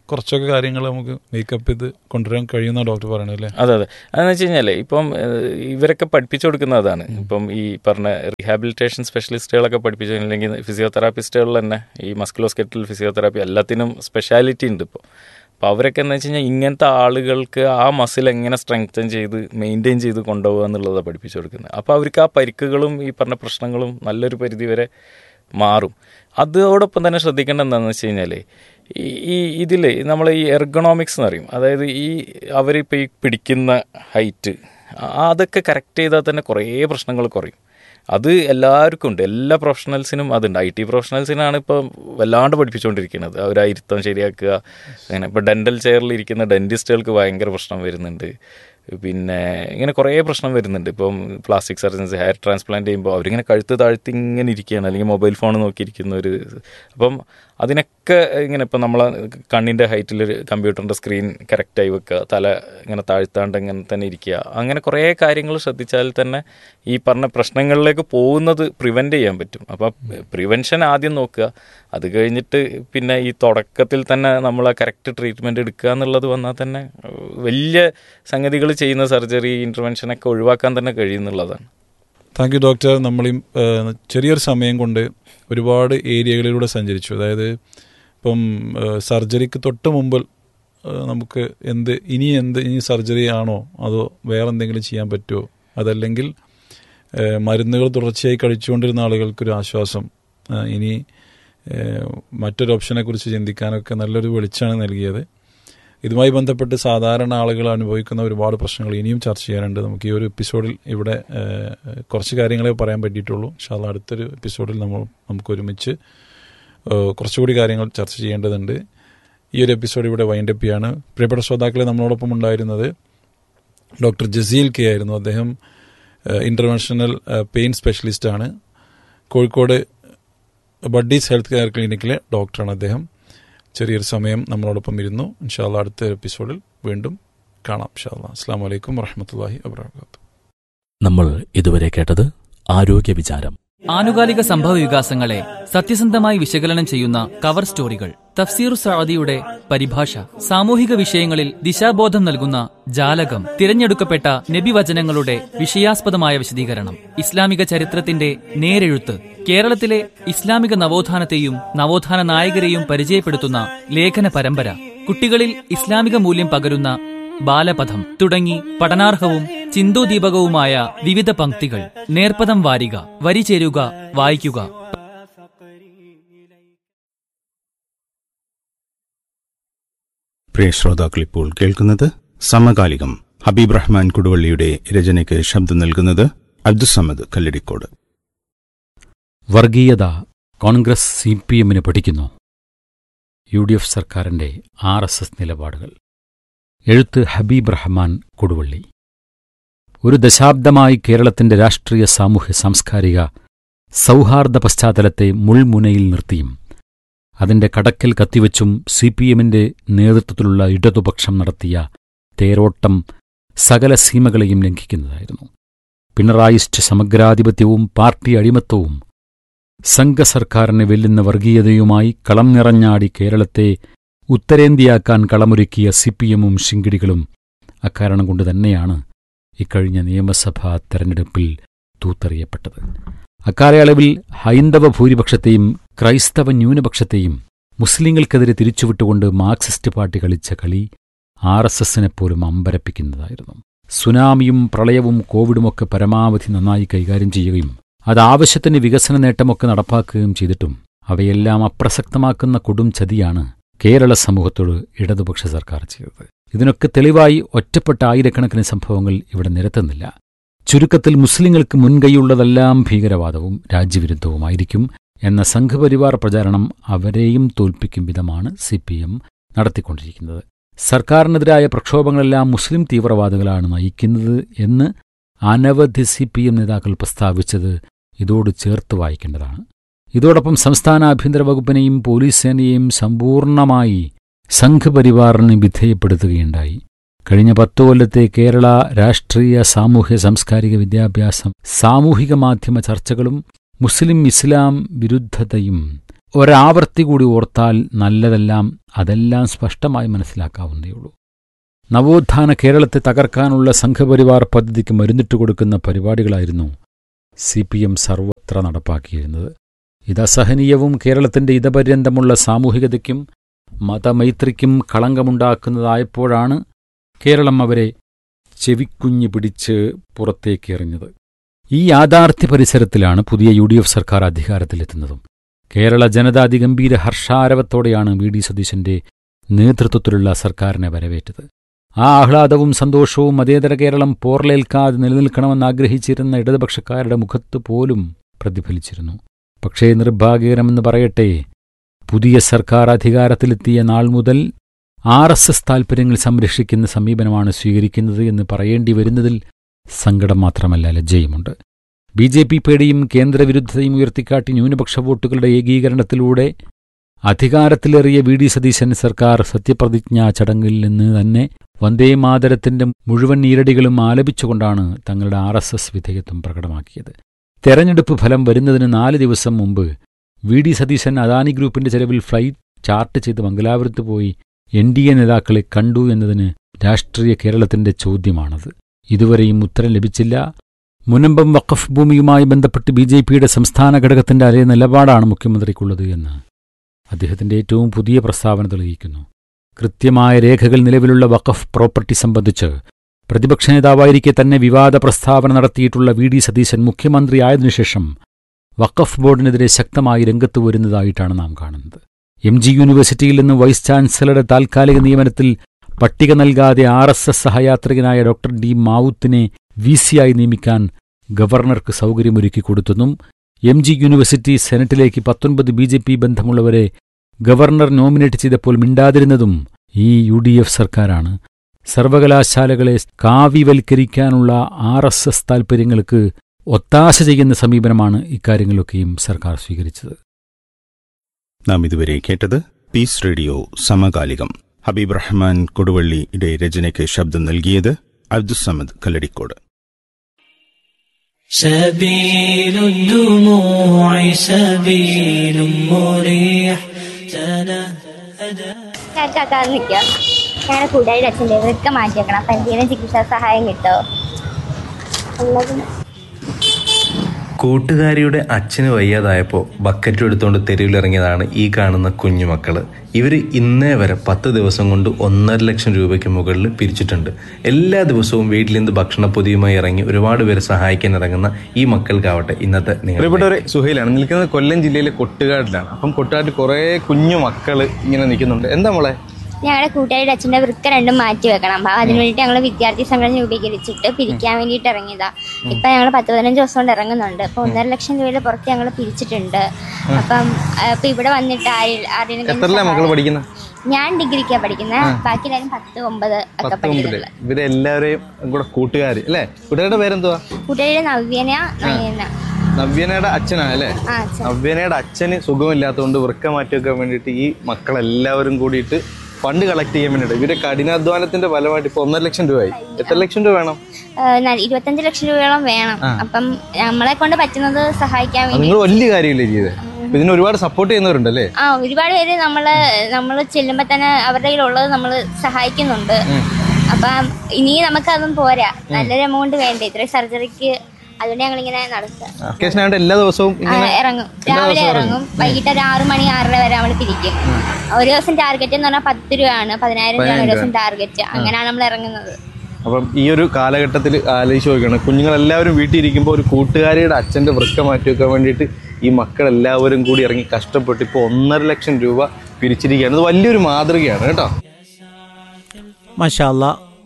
കുറച്ചൊക്കെ കാര്യങ്ങൾ നമുക്ക് മേക്കപ്പ് ചെയ്ത് കൊണ്ടുവരാൻ കഴിയുന്ന ഡോക്ടർ പറയണത് അല്ലേ അതെ അതെ അതെന്ന് വെച്ച് കഴിഞ്ഞാൽ ഇപ്പം ഏഹ്, ഇവരൊക്കെ പഠിപ്പിച്ചു കൊടുക്കുന്ന അതാണ് ഇപ്പം ഈ പറഞ്ഞ റീഹാബിലിറ്റേഷൻ സ്പെഷ്യലിസ്റ്റുകളൊക്കെ പഠിപ്പിച്ചു അല്ലെങ്കിൽ ഫിസിയോതെറാപ്പിസ്റ്റുകൾ തന്നെ ഈ മസ്കുലോസ്കെറ്റൽ ഫിസിയോതെറാപ്പി എല്ലാത്തിനും സ്പെഷ്യാലിറ്റി ഉണ്ട് ഇപ്പോൾ അപ്പോൾ അവരൊക്കെ എന്ന് വെച്ച് കഴിഞ്ഞാൽ ഇങ്ങനത്തെ ആളുകൾക്ക് ആ മസിൽ എങ്ങനെ സ്ട്രെങ്തൻ ചെയ്ത് മെയിൻറ്റെയിൻ ചെയ്ത് കൊണ്ടുപോകുക എന്നുള്ളതാണ് പഠിപ്പിച്ചു കൊടുക്കുന്നത് അപ്പോൾ അവർക്ക് ആ പരിക്കുകളും ഈ പറഞ്ഞ പ്രശ്നങ്ങളും നല്ലൊരു പരിധി വരെ മാറും അതോടൊപ്പം തന്നെ ശ്രദ്ധിക്കേണ്ട എന്താണെന്ന് വെച്ച് കഴിഞ്ഞാൽ ഈ ഈ ഇതിൽ നമ്മൾ ഈ എർഗണോമിക്സ് എന്ന് പറയും അതായത് ഈ അവരിപ്പോൾ ഈ പിടിക്കുന്ന ഹൈറ്റ് അതൊക്കെ കറക്റ്റ് ചെയ്താൽ തന്നെ കുറേ പ്രശ്നങ്ങൾ കുറയും അത് എല്ലാവർക്കും ഉണ്ട് എല്ലാ പ്രൊഫഷണൽസിനും അതുണ്ട് ഐ ടി പ്രൊഫഷണൽസിനാണ് ഇപ്പോൾ വല്ലാണ്ട് പഠിപ്പിച്ചുകൊണ്ടിരിക്കുന്നത് അവർ ആ ഇരുത്തം ശരിയാക്കുക അങ്ങനെ ഇപ്പോൾ ഡെൻ്റൽ ചെയറിൽ ഇരിക്കുന്ന ഡെൻറ്റിസ്റ്റുകൾക്ക് ഭയങ്കര പ്രശ്നം വരുന്നുണ്ട് പിന്നെ ഇങ്ങനെ കുറേ പ്രശ്നം വരുന്നുണ്ട് ഇപ്പം പ്ലാസ്റ്റിക് സർജൻസ് ഹെയർ ട്രാൻസ്പ്ലാന്റ് ചെയ്യുമ്പോൾ അവരിങ്ങനെ കഴുത്ത് താഴ്ത്തി ഇങ്ങനെ ഇരിക്കുകയാണ് അല്ലെങ്കിൽ മൊബൈൽ ഫോൺ നോക്കിയിരിക്കുന്ന ഒരു അപ്പം അതിനൊക്കെ ഇങ്ങനെ ഇപ്പം നമ്മളെ കണ്ണിൻ്റെ ഹൈറ്റിൽ കമ്പ്യൂട്ടറിൻ്റെ സ്ക്രീൻ കറക്റ്റായി വെക്കുക തല ഇങ്ങനെ താഴ്ത്താണ്ട് ഇങ്ങനെ തന്നെ ഇരിക്കുക അങ്ങനെ കുറേ കാര്യങ്ങൾ ശ്രദ്ധിച്ചാൽ തന്നെ ഈ പറഞ്ഞ പ്രശ്നങ്ങളിലേക്ക് പോകുന്നത് പ്രിവെൻറ്റ് ചെയ്യാൻ പറ്റും അപ്പോൾ പ്രിവെൻഷൻ ആദ്യം നോക്കുക അത് കഴിഞ്ഞിട്ട് പിന്നെ ഈ തുടക്കത്തിൽ തന്നെ നമ്മൾ ആ കറക്റ്റ് ട്രീറ്റ്മെൻറ്റ് എടുക്കുക എന്നുള്ളത് വന്നാൽ തന്നെ ഏഹ്, വലിയ സംഗതികൾ ചെയ്യുന്ന സർജറി ഇൻ്റർവെൻഷനൊക്കെ ഒഴിവാക്കാൻ തന്നെ കഴിയുന്നുള്ളതാണ് താങ്ക് യു ഡോക്ടർ നമ്മൾ ഈ ഏഹ്, ചെറിയൊരു സമയം കൊണ്ട് ഒരുപാട് ഏരിയകളിലൂടെ സഞ്ചരിച്ചു അതായത് ഇപ്പം ഏഹ്, സർജറിക്ക് തൊട്ട് മുമ്പ് ഏഹ്, നമുക്ക് എന്ത് ഇനി എന്ത് ഇനി സർജറി ആണോ അതോ വേറെ എന്തെങ്കിലും ചെയ്യാൻ പറ്റുമോ അതല്ലെങ്കിൽ ഏഹ്, മരുന്നുകൾ തുടർച്ചയായി കഴിച്ചുകൊണ്ടിരുന്ന ആളുകൾക്കൊരു ആശ്വാസം ഏഹ്, ഇനി ഏഹ്, മറ്റൊരു ഓപ്ഷനെ കുറിച്ച് ചിന്തിക്കാനൊക്കെ നല്ലൊരു വെളിച്ചാണ് നൽകിയത് ഇതുമായി ബന്ധപ്പെട്ട് സാധാരണ ആളുകൾ അനുഭവിക്കുന്ന ഒരുപാട് പ്രശ്നങ്ങൾ ഇനിയും ചർച്ച ചെയ്യാനുണ്ട് നമുക്ക് ഈ ഒരു എപ്പിസോഡിൽ ഇവിടെ ഏഹ്, കുറച്ച് കാര്യങ്ങളെ പറയാൻ പറ്റിയിട്ടുള്ളൂ പക്ഷേ അത് അടുത്തൊരു എപ്പിസോഡിൽ നമ്മൾ നമുക്ക് ഒരുമിച്ച് ഏഹ്, കുറച്ചുകൂടി കാര്യങ്ങൾ ചർച്ച ചെയ്യേണ്ടതുണ്ട് ഈ ഒരു എപ്പിസോഡ് ഇവിടെ വൈൻഡപ്പ് ചെയ്യാണ് പ്രിയപ്പെട്ട ശ്രോതാക്കളെ നമ്മളോടൊപ്പം ഉണ്ടായിരുന്നത് ഡോക്ടർ ജസീൽ കെ ആയിരുന്നു അദ്ദേഹം ഇൻ്റർനാഷണൽ പെയിൻ സ്പെഷ്യലിസ്റ്റാണ് കോഴിക്കോട് ബഡ്ഡീസ് ഹെൽത്ത് കെയർ ക്ലിനിക്കിലെ ഡോക്ടറാണ് അദ്ദേഹം ചെറിയൊരു സമയം നമ്മളോടൊപ്പം ഇരുന്നു ഇൻഷാല്ല അടുത്ത എപ്പിസോഡിൽ വീണ്ടും കാണാം ഇൻഷാല്ല അസ്സാം വലൈക്കും വറഹമത്തല്ലാഹി വബർക്കാത്തു നമ്മൾ ഇതുവരെ കേട്ടത് ആരോഗ്യ വിചാരം ആനുകാലിക സംഭവ വികാസങ്ങളെ സത്യസന്ധമായി വിശകലനം ചെയ്യുന്ന കവർ സ്റ്റോറികൾ തഫ്സീർ സഅദിയുടെ പരിഭാഷ സാമൂഹിക വിഷയങ്ങളിൽ ദിശാബോധം നൽകുന്ന ജാലകം തിരഞ്ഞെടുക്കപ്പെട്ട നബിവചനങ്ങളുടെ വിഷയാസ്പദമായ വിശദീകരണം ഇസ്ലാമിക ചരിത്രത്തിന്റെ നേരെഴുത്ത് കേരളത്തിലെ ഇസ്ലാമിക നവോത്ഥാനത്തെയും നവോത്ഥാന നായകരെയും പരിചയപ്പെടുത്തുന്ന ലേഖന പരമ്പര കുട്ടികളിൽ ഇസ്ലാമിക മൂല്യം പകരുന്ന ബാലപഥം തുടങ്ങി പഠനാർഹവും ചിന്തോദീപകവുമായ വിവിധ പംക്തികൾ നേർപ്പദം വാരിക വരി ചേരുക വായിക്കുക പ്രിയ ശ്രോതാക്കൾ ഇപ്പോൾ കേൾക്കുന്നത് സമകാലികം ഹബീബ് റഹ്മാൻ കുടുവള്ളിയുടെ രചനയ്ക്ക് ശബ്ദം നൽകുന്നത് അബ്ദുസമദ് കല്ലടിക്കോട് വർഗീയത കോൺഗ്രസ് സി പി എമ്മിന് പഠിക്കുന്നു യു ഡി എഫ് സർക്കാരിന്റെ ആർ എസ് എസ് നിലപാടുകൾ എഴുത്ത് ഹബീബ് റഹ്മാൻ കൊടുവള്ളി ഒരു ദശാബ്ദമായി കേരളത്തിന്റെ രാഷ്ട്രീയ സാമൂഹ്യ സാംസ്കാരിക സൗഹാർദ്ദ പശ്ചാത്തലത്തെ മുൾമുനയിൽ നിർത്തിയും അതിന്റെ കടക്കൽ കത്തിവച്ചും സി പി എമ്മിന്റെ നേതൃത്വത്തിലുള്ള ഇടതുപക്ഷം നടത്തിയ തേരോട്ടം സകല സീമകളെയും ലംഘിക്കുന്നതായിരുന്നു പിണറായിസ്റ്റ് സമഗ്രാധിപത്യവും പാർട്ടി അടിമത്തവും സംഘസർക്കാരിനെ വെല്ലുന്ന വർഗീയതയുമായി കളം നിറഞ്ഞാടി കേരളത്തെ ഉത്തരേന്ത്യയാക്കാൻ കളമൊരുക്കിയ സിപിഎമ്മും ശിങ്കിടികളും അക്കാരണം കൊണ്ട് തന്നെയാണ് ഇക്കഴിഞ്ഞ നിയമസഭാ തെരഞ്ഞെടുപ്പിൽ തൂത്തെറിയപ്പെട്ടത് അക്കാലയളവിൽ ഹൈന്ദവ ഭൂരിപക്ഷത്തെയും ക്രൈസ്തവ ന്യൂനപക്ഷത്തെയും മുസ്ലിങ്ങൾക്കെതിരെ തിരിച്ചുവിട്ടുകൊണ്ട് മാർക്സിസ്റ്റ് പാർട്ടി കളിച്ച കളി ആർ എസ് എസിനെപ്പോലും അമ്പരപ്പിക്കുന്നതായിരുന്നു സുനാമിയും പ്രളയവും കോവിഡുമൊക്കെ പരമാവധി നന്നായി കൈകാര്യം ചെയ്യുകയും അത് ആവശ്യത്തിന് വികസന നേട്ടമൊക്കെ നടപ്പാക്കുകയും ചെയ്തിട്ടും അവയെല്ലാം അപ്രസക്തമാക്കുന്ന കൊടും ചതിയാണ് കേരള സമൂഹത്തോട് ഇടതുപക്ഷ സർക്കാർ ചെയ്തത് ഇതിനൊക്കെ തെളിവായി ഒറ്റപ്പെട്ട ആയിരക്കണക്കിന് സംഭവങ്ങൾ ഇവിടെ നിരത്തുന്നില്ല ചുരുക്കത്തിൽ മുസ്ലിങ്ങൾക്ക് മുൻകൈയുള്ളതെല്ലാം ഭീകരവാദവും രാജ്യവിരുദ്ധവുമായിരിക്കും എന്ന സംഘപരിവാർ പ്രചാരണം അവരെയും തോൽപ്പിക്കും വിധമാണ് സി പി എം നടത്തിക്കൊണ്ടിരിക്കുന്നത് സർക്കാരിനെതിരായ പ്രക്ഷോഭങ്ങളെല്ലാം മുസ്ലിം തീവ്രവാദികളാണ് നയിക്കുന്നത് എന്ന് അനവധി സി പി എം നേതാക്കൾ പ്രസ്താവിച്ചത് ഇതോട് ചേർത്ത് വായിക്കേണ്ടതാണ് ഇതോടൊപ്പം സംസ്ഥാന ആഭ്യന്തര വകുപ്പിനെയും പോലീസ് സേനയെയും സമ്പൂർണമായി സംഘപരിവാറിന് വിധേയപ്പെടുത്തുകയുണ്ടായി കഴിഞ്ഞ പത്തു കൊല്ലത്തെ കേരള രാഷ്ട്രീയ സാമൂഹ്യ സാംസ്കാരിക വിദ്യാഭ്യാസം സാമൂഹിക മാധ്യമ ചർച്ചകളും മുസ്ലിം ഇസ്ലാം വിരുദ്ധതയും ഒരാവർത്തി കൂടി ഓർത്താൽ നല്ലതെല്ലാം അതെല്ലാം സ്പഷ്ടമായി മനസ്സിലാക്കാവുന്നതേയുള്ളൂ നവോത്ഥാന കേരളത്തെ തകർക്കാനുള്ള സംഘപരിവാർ പദ്ധതിക്ക് മരുന്നിട്ട് കൊടുക്കുന്ന പരിപാടികളായിരുന്നു സി പി എം സർവത്ര നടപ്പാക്കിയിരുന്നത് ഇത് അസഹനീയവും കേരളത്തിന്റെ ഇതപര്യന്തമുള്ള സാമൂഹികതയ്ക്കും മതമൈത്രിക്കും കളങ്കമുണ്ടാക്കുന്നതായപ്പോഴാണ് കേരളം അവരെ ചെവിക്കുഞ്ഞ് പിടിച്ച് പുറത്തേക്ക് എറിഞ്ഞത് ഈ യാഥാർത്ഥ്യ പരിസരത്തിലാണ് പുതിയ യു ഡി എഫ് സർക്കാർ അധികാരത്തിലെത്തുന്നതും കേരള ജനത അതിഗംഭീര ഹർഷാരവത്തോടെയാണ് വി ഡി സതീശന്റെ നേതൃത്വത്തിലുള്ള സർക്കാരിനെ വരവേറ്റത് ആ ആഹ്ലാദവും സന്തോഷവും മതേതര കേരളം പോർലേൽക്കാതെ നിലനിൽക്കണമെന്ന് ആഗ്രഹിച്ചിരുന്ന ഇടതുപക്ഷക്കാരുടെ മുഖത്ത് പോലും പ്രതിഫലിച്ചിരുന്നു പക്ഷേ നിർഭാഗ്യകരമെന്ന് പറയട്ടെ പുതിയ സർക്കാർ അധികാരത്തിലെത്തിയ നാൾ മുതൽ ആർ എസ് എസ് താൽപ്പര്യങ്ങൾ സംരക്ഷിക്കുന്ന സമീപനമാണ് സ്വീകരിക്കുന്നത് എന്ന് പറയേണ്ടി വരുന്നതിൽ സങ്കടം മാത്രമല്ല ലജ്ജയുമുണ്ട് ബി ജെ പി പേടിയും കേന്ദ്രവിരുദ്ധതയും ഉയർത്തിക്കാട്ടി ന്യൂനപക്ഷ വോട്ടുകളുടെ ഏകീകരണത്തിലൂടെ അധികാരത്തിലേറിയ വി ഡി സതീശൻ സർക്കാർ സത്യപ്രതിജ്ഞാ ചടങ്ങിൽ നിന്ന് തന്നെ വന്ദേമാതരത്തിന്റെ മുഴുവൻ ഈരടികളും ആലപിച്ചുകൊണ്ടാണ് തങ്ങളുടെ ആർ എസ് എസ് വിധേയത്വം പ്രകടമാക്കിയത് തെരഞ്ഞെടുപ്പ് ഫലം വരുന്നതിന് നാല് ദിവസം മുമ്പ് വി ഡി സതീശൻ അദാനി ഗ്രൂപ്പിന്റെ ചെലവിൽ ഫ്ലൈറ്റ് ചാർട്ട് ചെയ്ത് മംഗലാപുരത്ത് പോയി എൻ ഡി എ നേതാക്കളെ കണ്ടു എന്നതിന് രാഷ്ട്രീയ കേരളത്തിന്റെ ചോദ്യമാണത് ഇതുവരെയും ഉത്തരം ലഭിച്ചില്ല മുനമ്പം വഖഫ് ഭൂമിയുമായി ബന്ധപ്പെട്ട് ബി ജെ പിയുടെ സംസ്ഥാന ഘടകത്തിന്റെ അതേ നിലപാടാണ് മുഖ്യമന്ത്രിക്കുള്ളത് എന്ന് അദ്ദേഹത്തിന്റെ ഏറ്റവും പുതിയ പ്രസ്താവന തെളിയിക്കുന്നു കൃത്യമായ രേഖകൾ നിലവിലുള്ള വഖഫ് പ്രോപ്പർട്ടി സംബന്ധിച്ച് പ്രതിപക്ഷ നേതാവായിരിക്കെ തന്നെ വിവാദ പ്രസ്താവന നടത്തിയിട്ടുള്ള വി ഡി സതീശൻ മുഖ്യമന്ത്രിയായതിനുശേഷം വഖഫ് ബോർഡിനെതിരെ ശക്തമായി രംഗത്ത് വരുന്നതായിട്ടാണ് നാം കാണുന്നത് എം ജി യൂണിവേഴ്സിറ്റിയിൽ നിന്ന് വൈസ് ചാൻസലറുടെ താൽക്കാലിക നിയമനത്തിൽ പട്ടിക നൽകാതെ ആർ എസ് എസ് സഹയാത്രികനായ ഡോക്ടർ ഡി മാവുത്തിനെ വി സിയായി നിയമിക്കാൻ ഗവർണർക്ക് സൗകര്യമൊരുക്കി കൊടുത്തെന്നും എം ജി യൂണിവേഴ്സിറ്റി സെനറ്റിലേക്ക് പത്തൊൻപത് ബി ജെ പി ബന്ധമുള്ളവരെ ഗവർണർ നോമിനേറ്റ് ചെയ്തപ്പോൾ മിണ്ടാതിരുന്നതും ഈ യു ഡി എഫ് സർക്കാരാണ് സർവകലാശാലകളെ കാവ്യവൽക്കരിക്കാനുള്ള ആർ എസ് എസ് താൽപ്പര്യങ്ങൾക്ക് ഒത്താശ ചെയ്യുന്ന സമീപനമാണ് ഇക്കാര്യങ്ങളിലൊക്കെയും സർക്കാർ സ്വീകരിച്ചത് നാം ഇതുവരെ കേട്ടത് പീസ് റേഡിയോ സമകാലികം ഹബീബ് റഹ്മാൻ കൊടുവള്ളിയുടെ രചനയ്ക്ക് ശബ്ദം നൽകിയത് അബ്ദുസമദ് കല്ലടിക്കോട് سبيل الدموع سبيل مريح تنهدى കേൾക്കാതെ നിൽക്കുക ഞങ്ങളുടെ കൂട്ടുകാരുടെ അച്ഛൻ്റെ ഇവരൊക്കെ മാറ്റി വെക്കണം അപ്പം എന്തെങ്കിലും ചികിത്സാ സഹായം കിട്ടുമോ ഉള്ളത് കൂട്ടുകാരിയുടെ അച്ഛന് വയ്യാതായപ്പോൾ ബക്കറ്റ് എടുത്തുകൊണ്ട് തെരുവിലിറങ്ങിയതാണ് ഈ കാണുന്ന കുഞ്ഞുമക്കള് ഇവർ ഇന്നേ വരെ പത്ത് ദിവസം കൊണ്ട് ഒന്നര ലക്ഷം രൂപയ്ക്ക് മുകളിൽ പിരിച്ചിട്ടുണ്ട് എല്ലാ ദിവസവും വീട്ടിൽ നിന്ന് ഭക്ഷണപ്പൊതിയുമായി ഇറങ്ങി ഒരുപാട് പേരെ സഹായിക്കാൻ ഇറങ്ങുന്ന ഈ മക്കൾക്കാവട്ടെ ഇന്നത്തെ നിങ്ങൾ പ്രിയപ്പെട്ടവരെ സുഹൈലാണ് നിൽക്കുന്നത് കൊല്ലം ജില്ലയിലെ കൊട്ടുകാട്ടിലാണ് അപ്പം കൊട്ടുകാട്ടിൽ കുറേ കുഞ്ഞു മക്കള് ഇങ്ങനെ നിൽക്കുന്നുണ്ട് എന്താ മോളെ ഞങ്ങളുടെ കൂട്ടുകാരുടെ അച്ഛൻ്റെ വൃക്ക രണ്ടും മാറ്റി വെക്കണം അപ്പം അതിനു വേണ്ടിയിട്ട് ഞങ്ങൾ വിദ്യാർത്ഥി സംഘടന രൂപീകരിച്ചിട്ട് പിരിക്കാൻ വേണ്ടിയിട്ട് ഇറങ്ങിയതാ ഇപ്പം ഞങ്ങൾ പത്ത് പതിനഞ്ച് ദിവസം കൊണ്ട് ഇറങ്ങുന്നുണ്ട് അപ്പം ഒന്നര ലക്ഷം രൂപയുടെ പുറത്ത് ഞങ്ങൾ പിരിച്ചിട്ടുണ്ട് അപ്പം അപ്പം ഇവിടെ വന്നിട്ട് ആരിൽ ആരെങ്കിലും എത്രല്ല മക്കൾ പഠിക്കുന്ന ഞാൻ ഡിഗ്രിക്കാണ് പഠിക്കുന്നത് ബാക്കി എല്ലാവരും പത്ത് ഒമ്പത് ഒക്കെ പത്ത് മുമ്പില് പഠിക്കുന്നുള്ളു ഇവരെല്ലാവരെയും കൂടെ കൂട്ടുകാര് അല്ലേ കൂട്ടുകാരുടെ പേരെന്തുവാ കൂട്ടുകാരുടെ നവ്യന നയന നവ്യനയുടെ അച്ഛനാ അല്ലേ ആ അച്ഛൻ നവ്യനയുടെ അച്ഛന് സുഖമില്ലാത്തതുകൊണ്ട് വൃക്ക മാറ്റി വെക്കാൻ വേണ്ടിയിട്ട് ഈ മക്കളെല്ലാവരും കൂടിയിട്ട് ഫണ്ട് കളക്ട് ചെയ്യാൻ വേണ്ടിയിട്ട് ഇവരുടെ കഠിനാധ്വാനത്തിന്റെ ഫലമായിട്ട് ഇപ്പൊ ഒന്നര ലക്ഷം രൂപയായി എത്ര ലക്ഷം രൂപ വേണം ഏഹ് ന- ഇരുപത്തഞ്ച് ലക്ഷം രൂപയോളം വേണം അപ്പം നമ്മളെ കൊണ്ട് പറ്റുന്നത് സഹായിക്കാൻ അത് വേണ്ടി നിങ്ങൾ വലിയ കാര്യമില്ലേ ചെയ്തത് ഇപ്പൊ ഇതിന് ഒരുപാട് സപ്പോർട്ട് ചെയ്യുന്നവരുണ്ടല്ലേ ആ ഒരുപാട് പേര് നമ്മള് നമ്മൾ ചെല്ലുമ്പോ തന്നെ അവരുടെ കയ്യിലുള്ളത് നമ്മൾ സഹായിക്കുന്നുണ്ട് അപ്പം ഇനി നമുക്കതൊന്നും പോരാ നല്ലൊരു എമൗണ്ട് വേണ്ടേ ഇത്രയും സർജറിക്ക് അതുകൊണ്ട് ഞങ്ങൾ ഇങ്ങനെ നടത്തുക അക്കേഷൻ ആയിട്ട് എല്ലാ ദിവസവും ആ, ഇങ്ങനെ ഇറങ്ങും രാവിലെ ഇറങ്ങും വൈകിട്ട് ഒരു ആറു മണി ആറര വരെ നമ്മൾ പിരിക്കും ഒരു ദിവസം ടാർഗറ്റ് എന്ന് പറഞ്ഞാൽ പത്ത് രൂപയാണ് പതിനായിരം രൂപയാണ് ഒരു ദിവസം ടാർഗറ്റ് അങ്ങനെയാണ് നമ്മൾ ഇറങ്ങുന്നത് അപ്പം ഈ ഒരു കാലഘട്ടത്തിൽ ആലോചിച്ച് നോക്കുകയാണ് കുഞ്ഞുങ്ങളെല്ലാവരും വീട്ടിൽ ഇരിക്കുമ്പോൾ ഒരു കൂട്ടുകാരിയുടെ അച്ഛൻ്റെ വൃക്ക മാറ്റി വെക്കാൻ വേണ്ടിയിട്ട് ഈ മക്കളെല്ലാവരും കൂടി ഇറങ്ങി കഷ്ടപ്പെട്ട് ഇപ്പോൾ ഒന്നര ലക്ഷം രൂപ പിരിച്ചിരിക്കുകയാണ് ഇത് വലിയൊരു മാതൃകയാണ് കേട്ടോ മഷാല്ല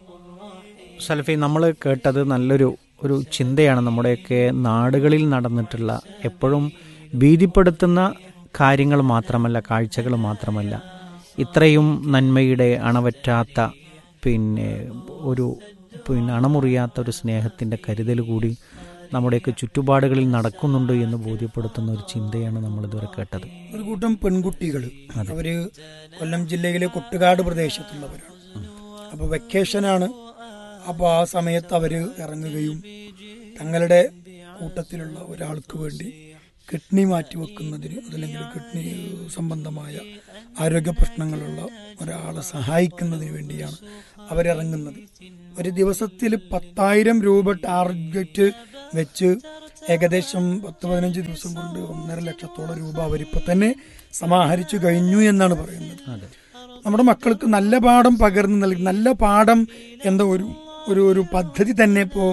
സൽഫി നമ്മൾ കേട്ടത് നല്ലൊരു ഒരു ചിന്തയാണ് നമ്മുടെയൊക്കെ നാടുകളിൽ നടന്നിട്ടുള്ള എപ്പോഴും ഭീതിപ്പെടുത്തുന്ന കാര്യങ്ങൾ മാത്രമല്ല കാഴ്ചകൾ മാത്രമല്ല ഇത്രയും നന്മയുടെ അണവറ്റാത്ത പിന്നെ ഒരു പിന്നെ അണമുറിയാത്ത ഒരു സ്നേഹത്തിൻ്റെ കരുതൽ കൂടി നമ്മുടെയൊക്കെ ചുറ്റുപാടുകളിൽ നടക്കുന്നുണ്ട് എന്ന് ബോധ്യപ്പെടുത്തുന്ന ഒരു ചിന്തയാണ് നമ്മളിതുവരെ കേട്ടത് ഒരു കൂട്ടം പെൺകുട്ടികൾ അവര് കൊല്ലം ജില്ലയിലെ കൊട്ടുകാട് പ്രദേശത്തുള്ളവരാണ് അപ്പോൾ വെക്കേഷനാണ് അപ്പോൾ ആ സമയത്ത് അവർ ഇറങ്ങുകയും തങ്ങളുടെ കൂട്ടത്തിലുള്ള ഒരാൾക്ക് വേണ്ടി കിഡ്നി മാറ്റിവെക്കുന്നതിന് അതല്ലെങ്കിൽ കിഡ്നി സംബന്ധമായ ആരോഗ്യ പ്രശ്നങ്ങളുള്ള ഒരാളെ സഹായിക്കുന്നതിന് വേണ്ടിയാണ് അവരിറങ്ങുന്നത് ഒരു ദിവസത്തിൽ പത്തായിരം രൂപ ടാർഗറ്റ് വെച്ച് ഏകദേശം പത്ത് പതിനഞ്ച് ദിവസം കൊണ്ട് ഒന്നര ലക്ഷത്തോളം രൂപ അവരിപ്പോൾ തന്നെ സമാഹരിച്ചു കഴിഞ്ഞു എന്നാണ് പറയുന്നത് നമ്മുടെ മക്കൾക്ക് നല്ല പാഠം പകർന്നു നൽകി നല്ല പാഠം എന്ന ഒരു ഒരു ഒരു പദ്ധതി തന്നെ ഇപ്പോൾ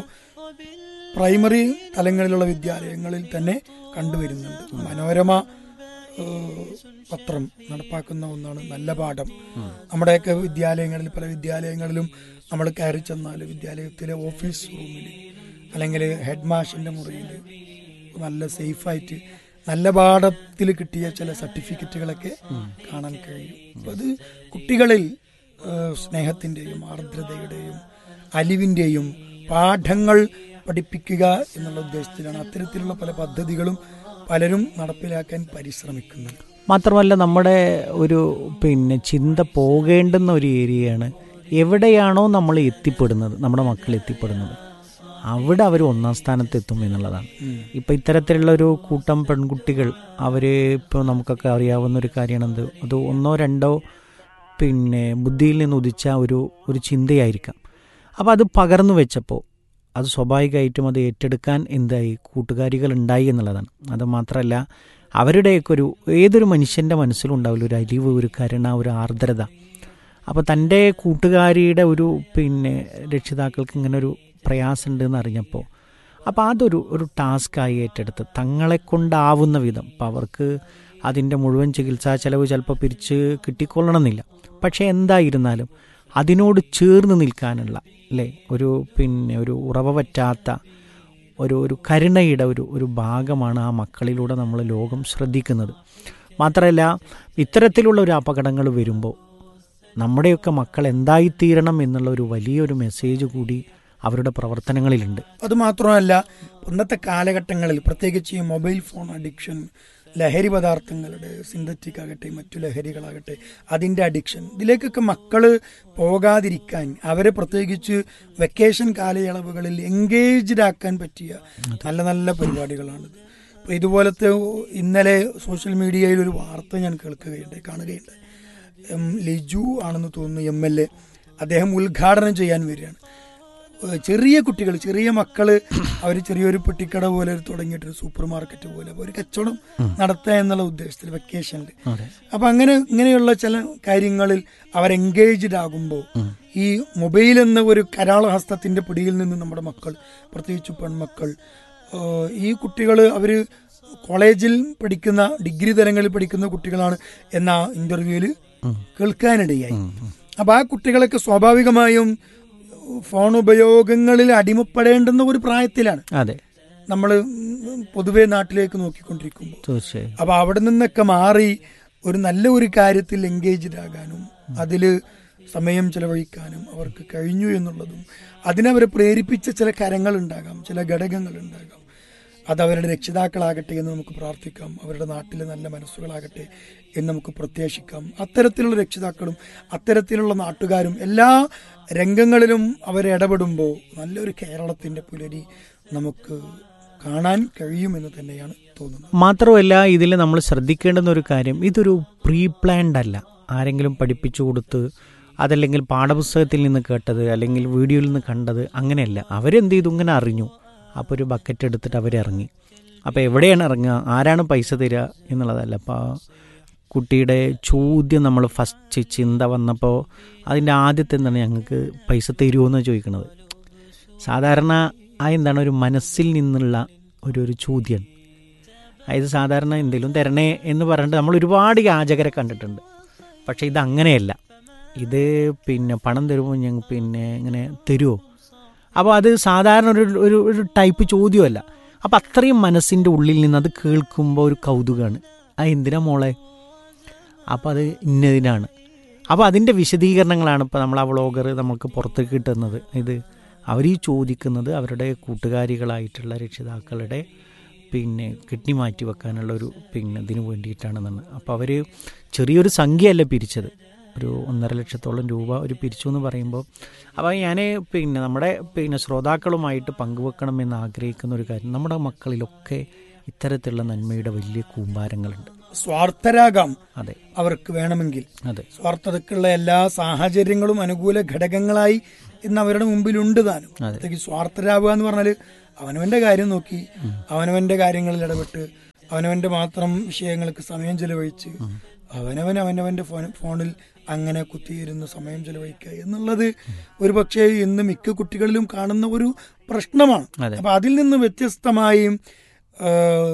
പ്രൈമറി തലങ്ങളിലുള്ള വിദ്യാലയങ്ങളിൽ തന്നെ കണ്ടുവരുന്നുണ്ട് മനോരമ ഏഹ്, പത്രം നടപ്പാക്കുന്ന ഒന്നാണ് നല്ല പാഠം നമ്മുടെയൊക്കെ വിദ്യാലയങ്ങളിൽ പല വിദ്യാലയങ്ങളിലും നമ്മൾ കയറി ചെന്നാൽ വിദ്യാലയത്തിലെ ഓഫീസ് റൂമിൽ അല്ലെങ്കിൽ ഹെഡ് മാഷിന്റെ മുറിയിൽ നല്ല സേഫായിട്ട് നല്ല പാഠത്തിൽ കിട്ടിയ ചില സർട്ടിഫിക്കറ്റുകളൊക്കെ കാണാൻ കഴിയും അപ്പൊ അത് കുട്ടികളിൽ ഏഹ്, സ്നേഹത്തിന്റെയും ആർദ്രതയുടെയും അലിവിന്റെയും പാഠങ്ങൾ പഠിപ്പിക്കുക എന്നുള്ള ഉദ്ദേശത്തിലാണ് അത്തരത്തിലുള്ള പല പദ്ധതികളും പലരും നടപ്പിലാക്കാൻ പരിശ്രമിക്കുന്നത് മാത്രമല്ല നമ്മുടെ ഒരു പിന്നെ ചിന്ത പോകേണ്ടുന്ന ഒരു ഏരിയയാണ് എവിടെയാണോ നമ്മൾ എത്തിപ്പെടുന്നത് നമ്മുടെ മക്കൾ എത്തിപ്പെടുന്നത് അവിടെ അവർ ഒന്നാം സ്ഥാനത്ത് എത്തും എന്നുള്ളതാണ് ഇപ്പം ഇത്തരത്തിലുള്ള ഒരു കൂട്ടം പെൺകുട്ടികൾ അവർ ഇപ്പോൾ നമുക്കൊക്കെ അറിയാവുന്ന ഒരു കാര്യമാണ് എന്ത് അത് ഒന്നോ രണ്ടോ പിന്നെ ബുദ്ധിയിൽ നിന്ന് ഉദിച്ച ഒരു ഒരു ചിന്തയായിരിക്കാം അപ്പോൾ അത് പകർന്നു വെച്ചപ്പോൾ അത് സ്വാഭാവികമായിട്ടും അത് ഏറ്റെടുക്കാൻ എന്തായി കൂട്ടുകാരികൾ ഉണ്ടായി എന്നുള്ളതാണ് അത് മാത്രമല്ല അവരുടെയൊക്കെ ഒരു ഏതൊരു മനുഷ്യൻ്റെ മനസ്സിലും ഉണ്ടാവില്ല ഒരു അലിവ് ഒരു കരുണ ഒരു ആർദ്രത അപ്പോൾ തൻ്റെ കൂട്ടുകാരിയുടെ ഒരു പിന്നെ രക്ഷിതാക്കൾക്ക് ഇങ്ങനെ ഒരു പ്രയാസമുണ്ട് എന്ന് അറിഞ്ഞപ്പോൾ അപ്പോൾ അതൊരു ഒരു ടാസ്ക്കായി ഏറ്റെടുത്ത് തങ്ങളെ കൊണ്ടാവുന്ന വിധം അപ്പം അവർക്ക് അതിൻ്റെ മുഴുവൻ ചികിത്സാ ചെലവ് ചിലപ്പോൾ പിരിച്ച് കിട്ടിക്കൊള്ളണമെന്നില്ല പക്ഷേ എന്തായിരുന്നാലും അതിനോട് ചേർന്ന് നിൽക്കാനുള്ള അല്ലേ ഒരു പിന്നെ ഒരു ഉറവ പറ്റാത്ത ഒരു ഒരു കരുണയുടെ ഒരു ഒരു ഭാഗമാണ് ആ മക്കളിലൂടെ നമ്മൾ ലോകം ശ്രദ്ധിക്കുന്നത് മാത്രമല്ല ഇത്തരത്തിലുള്ള ഒരു അപകടങ്ങൾ വരുമ്പോൾ നമ്മുടെയൊക്കെ മക്കൾ എന്തായിത്തീരണം എന്നുള്ള ഒരു വലിയൊരു മെസ്സേജ് കൂടി അവരുടെ പ്രവർത്തനങ്ങളിലുണ്ട് അത് മാത്രമല്ല ഇന്നത്തെ കാലഘട്ടങ്ങളിൽ പ്രത്യേകിച്ച് ഈ മൊബൈൽ ഫോൺ അഡിക്ഷൻ ലഹരി പദാർത്ഥങ്ങളുടെ സിന്തറ്റിക് ആകട്ടെ മറ്റു ലഹരികളാകട്ടെ അതിൻ്റെ അഡിക്ഷൻ ഇതിലേക്കൊക്കെ മക്കള് പോകാതിരിക്കാൻ അവരെ പ്രത്യേകിച്ച് വെക്കേഷൻ കാലയളവുകളിൽ എൻഗേജ്ഡ് ആക്കാൻ പറ്റിയ നല്ല നല്ല പരിപാടികളാണിത് അപ്പോൾ ഇതുപോലത്തെ ഇന്നലെ സോഷ്യൽ മീഡിയയിൽ ഒരു വാർത്ത ഞാൻ കേൾക്കുകയുണ്ടായി കാണുകയുണ്ടായി എം ലിജു ആണെന്ന് തോന്നുന്നു എം എൽ എ അദ്ദേഹം ഉദ്ഘാടനം ചെയ്യാൻ വരികയാണ് ഏഹ് ചെറിയ കുട്ടികൾ ചെറിയ മക്കള് അവർ ചെറിയൊരു പെട്ടിക്കട പോലെ ഒരു തുടങ്ങിയിട്ടൊരു സൂപ്പർ മാർക്കറ്റ് പോലെ അപ്പൊ ഒരു കച്ചവടം നടത്തുക എന്നുള്ള ഉദ്ദേശത്തിൽ വെക്കേഷനിൽ അപ്പൊ അങ്ങനെ ഇങ്ങനെയുള്ള ചില കാര്യങ്ങളിൽ അവർ എൻഗേജ്ഡ് ആകുമ്പോൾ ഈ മൊബൈൽ എന്ന ഒരു കരാളഹസ്തത്തിന്റെ പിടിയിൽ നിന്ന് നമ്മുടെ മക്കൾ പ്രത്യേകിച്ച് പെൺമക്കൾ ഏഹ് ഈ കുട്ടികൾ അവര് കോളേജിൽ പഠിക്കുന്ന ഡിഗ്രി തലങ്ങളിൽ പഠിക്കുന്ന കുട്ടികളാണ് എന്ന ഇന്റർവ്യൂവിൽ കേൾക്കാനിടയായി അപ്പൊ ആ കുട്ടികളൊക്കെ സ്വാഭാവികമായും ഫോൺ ഉപയോഗങ്ങളിൽ അടിമപ്പെടേണ്ടുന്ന ഒരു പ്രായത്തിലാണ് അതെ നമ്മൾ പൊതുവെ നാട്ടിലേക്ക് നോക്കിക്കൊണ്ടിരിക്കുമ്പോൾ തീർച്ചയായും അപ്പൊ അവിടെ നിന്നൊക്കെ മാറി ഒരു നല്ല ഒരു കാര്യത്തിൽ എൻഗേജ്ഡ് ആകാനും അതിൽ സമയം ചെലവഴിക്കാനും അവർക്ക് കഴിഞ്ഞു എന്നുള്ളതും അതിനവരെ പ്രേരിപ്പിച്ച ചില കരങ്ങൾ ഉണ്ടാകാം ചില ഘടകങ്ങൾ ഉണ്ടാകാം അത് അവരുടെ രക്ഷിതാക്കളാകട്ടെ എന്ന് നമുക്ക് പ്രാർത്ഥിക്കാം അവരുടെ നാട്ടിലെ നല്ല മനസ്സുകളാകട്ടെ എന്ന് നമുക്ക് പ്രത്യാശിക്കാം അത്തരത്തിലുള്ള രക്ഷിതാക്കളും അത്തരത്തിലുള്ള നാട്ടുകാരും എല്ലാ രംഗങ്ങളിലും അവരിടപെടുമ്പോൾ നല്ലൊരു കേരളത്തിന്റെ പുലരി നമുക്ക് കാണാൻ കഴിയുമെന്ന് തന്നെയാണ് തോന്നുന്നത് മാത്രമല്ല ഇതിൽ നമ്മൾ ശ്രദ്ധിക്കേണ്ടുന്ന ഒരു കാര്യം ഇതൊരു പ്രീ പ്ലാൻഡ് അല്ല ആരെങ്കിലും പഠിപ്പിച്ചു കൊടുത്ത് അതല്ലെങ്കിൽ പാഠപുസ്തകത്തിൽ നിന്ന് കേട്ടത് അല്ലെങ്കിൽ വീഡിയോയിൽ നിന്ന് കണ്ടത് അങ്ങനെയല്ല അവരെന്ത് ചെയ്തു ഇങ്ങനെ അറിഞ്ഞു അപ്പോൾ ഒരു ബക്കറ്റ് എടുത്തിട്ട് അവരിറങ്ങി അപ്പോൾ എവിടെയാണ് ഇറങ്ങുക ആരാണ് പൈസ തരിക എന്നുള്ളതല്ല അപ്പോൾ ആ കുട്ടിയുടെ ചോദ്യം നമ്മൾ ഫസ്റ്റ് ചിന്ത വന്നപ്പോൾ അതിൻ്റെ ആദ്യത്തെ എന്താണ് ഞങ്ങൾക്ക് പൈസ തരുമോ എന്ന് ചോദിക്കുന്നത് സാധാരണ ആ എന്താണ് ഒരു മനസ്സിൽ നിന്നുള്ള ഒരു ഒരു ചോദ്യമാണ് അതായത് സാധാരണ എന്തെങ്കിലും തരണേ എന്ന് പറഞ്ഞിട്ട് നമ്മൾ ഒരുപാട് യാചകരെ കണ്ടിട്ടുണ്ട് പക്ഷേ ഇത് അങ്ങനെയല്ല ഇത് പിന്നെ പണം തരുമ്പോൾ ഞങ്ങൾ പിന്നെ ഇങ്ങനെ തരുമോ അപ്പോൾ അത് സാധാരണ ഒരു ഒരു ഒരു ടൈപ്പ് ചോദ്യമല്ല അപ്പം അത്രയും മനസ്സിൻ്റെ ഉള്ളിൽ നിന്ന് അത് കേൾക്കുമ്പോൾ ഒരു കൗതുകമാണ് ആ എന്തിനാ മോളെ അപ്പോൾ അത് ഇന്നതിനാണ് അപ്പോൾ അതിൻ്റെ വിശദീകരണങ്ങളാണ് ഇപ്പോൾ നമ്മൾ ആ വ്ളോഗർ നമുക്ക് പുറത്തേക്ക് കിട്ടുന്നത് ഇത് അവർ ഈ ചോദിക്കുന്നത് അവരുടെ കൂട്ടുകാരികളായിട്ടുള്ള രക്ഷിതാക്കളുടെ പിന്നെ കിഡ്നി മാറ്റി വെക്കാനുള്ള ഒരു പിന്നെ ഇതിന് വേണ്ടിയിട്ടാണെന്നാണ് അപ്പോൾ അവർ ചെറിയൊരു സംഖ്യയല്ല പിരിച്ചത് ഒരു ഒന്നര ലക്ഷത്തോളം രൂപ ഒരു പിരിച്ചു എന്ന് പറയുമ്പോൾ അപ്പോൾ ഞാൻ പിന്നെ നമ്മുടെ പിന്നെ ശ്രോതാക്കളുമായിട്ട് പങ്കുവെക്കണമെന്ന് ആഗ്രഹിക്കുന്ന ഒരു കാര്യം നമ്മുടെ മക്കളിലൊക്കെ ഇത്തരത്തിലുള്ള നന്മയുടെ വലിയ കൂമ്പാരങ്ങളുണ്ട് സ്വാർത്ഥരാകാം അതെ അവർക്ക് വേണമെങ്കിൽ അതെ സ്വാർത്ഥതക്കുള്ള എല്ലാ സാഹചര്യങ്ങളും അനുകൂല ഘടകങ്ങളായി ഇന്ന് അവരുടെ മുമ്പിലുണ്ട് താനും അതെ. പ്രത്യേകിച്ച് സ്വാർത്ഥരാകുക എന്ന് പറഞ്ഞാൽ അവനവന്റെ കാര്യം നോക്കി അവനവന്റെ കാര്യങ്ങളിൽ ഇടപെട്ട് അവനവന്റെ മാത്രം വിഷയങ്ങൾക്ക് സമയം ചെലവഴിച്ച് അവനവൻ അവനവന്റെ ഫോൺ- ഫോണിൽ അങ്ങനെ കുത്തിയിരുന്ന് സമയം ചെലവഴിക്കുക എന്നുള്ളത് ഒരു പക്ഷേ ഇന്ന് മിക്ക കുട്ടികളിലും കാണുന്ന ഒരു പ്രശ്നമാണ് അതെ. അപ്പൊ അതിൽ നിന്ന് വ്യത്യസ്തമായി ആ,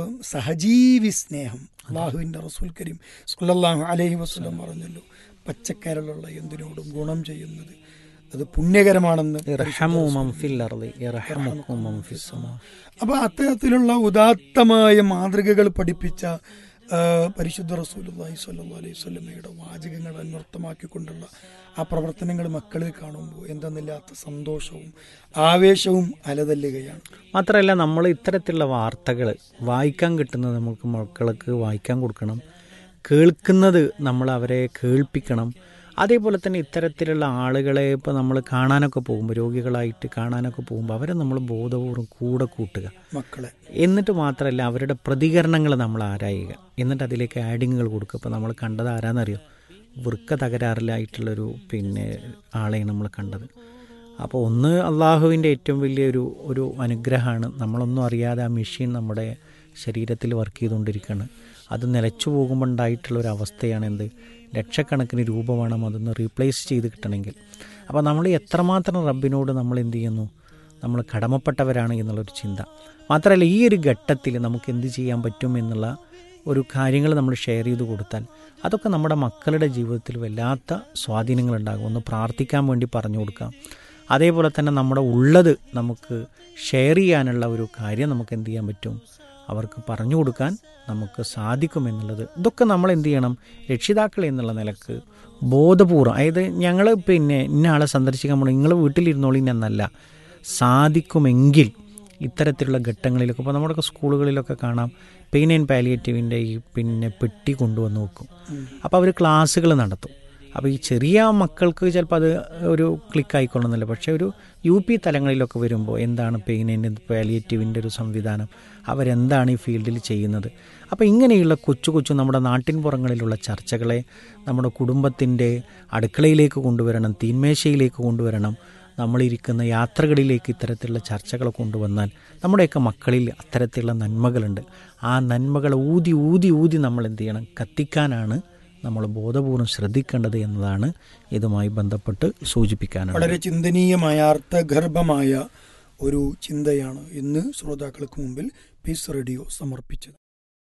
സഹജീവി സ്നേഹം അള്ളാഹുവിന്റെ റസൂൽ കരീം സല്ലല്ലാഹു അലൈഹി വസല്ലം പറഞ്ഞല്ലോ പച്ചക്കരലുള്ള എന്തിനോടും ഗുണം ചെയ്യുന്നത് അത് പുണ്യകരമാണെന്ന് ഇർഹമു മൻ ഫിൽ അർളി ഇർഹമുക്കും മൻ ഫിസ് സമാ. അപ്പൊ അത്തരത്തിലുള്ള ഉദാത്തമായ മാതൃകകൾ പഠിപ്പിച്ച ആ, പരിശുദ്ധ റസൂലുള്ളാഹി സ്വല്ലല്ലാഹു അലൈഹി വസല്ലമയുടെ വാചകങ്ങൾ അന്വർത്ഥമാക്കിക്കൊണ്ടുള്ള ആ പ്രവർത്തനങ്ങൾ മക്കളിൽ കാണുമ്പോൾ എന്തെന്നില്ലാത്ത സന്തോഷവും ആവേശവും അലതല്ലുകയാണ് മാത്രമല്ല നമ്മൾ ഇത്തരത്തിലുള്ള വാർത്തകൾ വായിക്കാൻ കിട്ടുന്നത് നമുക്ക് മക്കൾക്ക് വായിക്കാൻ കൊടുക്കണം കേൾക്കുന്നത് നമ്മൾ അവരെ കേൾപ്പിക്കണം അതേപോലെ തന്നെ ഇത്തരത്തിലുള്ള ആളുകളെ ഇപ്പോൾ നമ്മൾ കാണാനൊക്കെ പോകുമ്പോൾ രോഗികളായിട്ട് കാണാനൊക്കെ പോകുമ്പോൾ അവരെ നമ്മൾ ബോധപൂർവ്വം കൂടെ കൂട്ടുക മക്കളെ എന്നിട്ട് മാത്രമല്ല അവരുടെ പ്രതികരണങ്ങൾ നമ്മൾ ആരായുക എന്നിട്ട് അതിലേക്ക് ആഡിങ്ങുകൾ കൊടുക്കുക ഇപ്പോൾ നമ്മൾ കണ്ടത് ആരാന്നറിയോ വൃക്ക തകരാറിലായിട്ടുള്ളൊരു പിന്നെ ആളെയാണ് നമ്മൾ കണ്ടത് അപ്പോൾ ഒന്ന് അള്ളാഹുവിൻ്റെ ഏറ്റവും വലിയൊരു ഒരു അനുഗ്രഹമാണ് നമ്മളൊന്നും അറിയാതെ ആ മെഷീൻ നമ്മുടെ ശരീരത്തിൽ വർക്ക് ചെയ്തുകൊണ്ടിരിക്കുകയാണ് അത് നിലച്ചു പോകുമ്പോൾ ഉണ്ടായിട്ടുള്ള ഒരു അവസ്ഥയാണ് എന്ത് ലക്ഷക്കണക്കിന് രൂപ വേണം അതൊന്ന് റീപ്ലേസ് ചെയ്ത് കിട്ടണമെങ്കിൽ അപ്പോൾ നമ്മൾ എത്രമാത്രം റബ്ബിനോട് നമ്മൾ എന്ത് ചെയ്യുന്നു നമ്മൾ കടമപ്പെട്ടവരാണ് എന്നുള്ളൊരു ചിന്ത മാത്രമല്ല ഈ ഒരു ഘട്ടത്തിൽ നമുക്ക് എന്ത് ചെയ്യാൻ പറ്റും എന്നുള്ള ഒരു കാര്യങ്ങൾ നമ്മൾ ഷെയർ ചെയ്ത് കൊടുത്താൽ അതൊക്കെ നമ്മുടെ മക്കളുടെ ജീവിതത്തിൽ വല്ലാത്ത സ്വാധീനങ്ങളുണ്ടാകും ഒന്ന് പ്രാർത്ഥിക്കാൻ വേണ്ടി പറഞ്ഞു കൊടുക്കാം അതേപോലെ തന്നെ നമ്മുടെ ഉള്ളത് നമുക്ക് ഷെയർ ചെയ്യാനുള്ള ഒരു കാര്യം നമുക്ക് എന്ത് ചെയ്യാൻ പറ്റും അവർക്ക് പറഞ്ഞു കൊടുക്കാൻ നമുക്ക് സാധിക്കുമെന്നുള്ളത് ഇതൊക്കെ നമ്മൾ എന്ത് ചെയ്യണം രക്ഷിതാക്കൾ എന്നുള്ള നിലക്ക് ബോധപൂർവ്വം അതായത് ഞങ്ങൾ പിന്നെ ഇന്ന ആളെ സന്ദർശിക്കാൻ പോകണം നിങ്ങൾ വീട്ടിലിരുന്നോളി എന്നല്ല സാധിക്കുമെങ്കിൽ ഇത്തരത്തിലുള്ള ഘട്ടങ്ങളിലൊക്കെ ഇപ്പോൾ നമ്മുടെ സ്കൂളുകളിലൊക്കെ കാണാം പെയിൻ ആൻഡ് പാലിയേറ്റീവിൻ്റെ ഈ പിന്നെ പെട്ടി കൊണ്ടുവന്ന് വെക്കും അപ്പോൾ അവർ ക്ലാസ്സുകൾ നടത്തും അപ്പോൾ ഈ ചെറിയ മക്കൾക്ക് ചിലപ്പോൾ അത് ഒരു ക്ലിക്ക് ആയിക്കൊള്ളുന്നില്ല പക്ഷേ ഒരു യു പി തലങ്ങളിലൊക്കെ വരുമ്പോൾ എന്താണ് പെയിൻ ആൻഡ് പാലിയേറ്റീവിൻ്റെ ഒരു സംവിധാനം അവരെന്താണ് ഈ ഫീൽഡിൽ ചെയ്യുന്നത് അപ്പോൾ ഇങ്ങനെയുള്ള കൊച്ചു കൊച്ചു നമ്മുടെ നാട്ടിൻപുറങ്ങളിലുള്ള ചർച്ചകളെ നമ്മുടെ കുടുംബത്തിൻ്റെ അടുക്കളയിലേക്ക് കൊണ്ടുവരണം തീന്മേശയിലേക്ക് കൊണ്ടുവരണം നമ്മളിരിക്കുന്ന യാത്രകളിലേക്ക് ഇത്തരത്തിലുള്ള ചർച്ചകൾ കൊണ്ടുവന്നാൽ നമ്മുടെയൊക്കെ മക്കളിൽ അത്തരത്തിലുള്ള നന്മകളുണ്ട് ആ നന്മകൾ ഊതി ഊതി ഊതി നമ്മൾ എന്ത് ചെയ്യണം കത്തിക്കാനാണ് നമ്മൾ ബോധപൂർവ്വം ശ്രദ്ധിക്കേണ്ടത് എന്നതാണ് ഇതുമായി ബന്ധപ്പെട്ട് സൂചിപ്പിക്കാനുള്ളത് വളരെ ചിന്തനീയമായ അർത്ഥഗർഭമായ ഒരു ചിന്തയാണ് ഇന്ന് ശ്രോതാക്കൾക്ക് മുമ്പിൽ പീസ് റേഡിയോ സമർപ്പിച്ചത്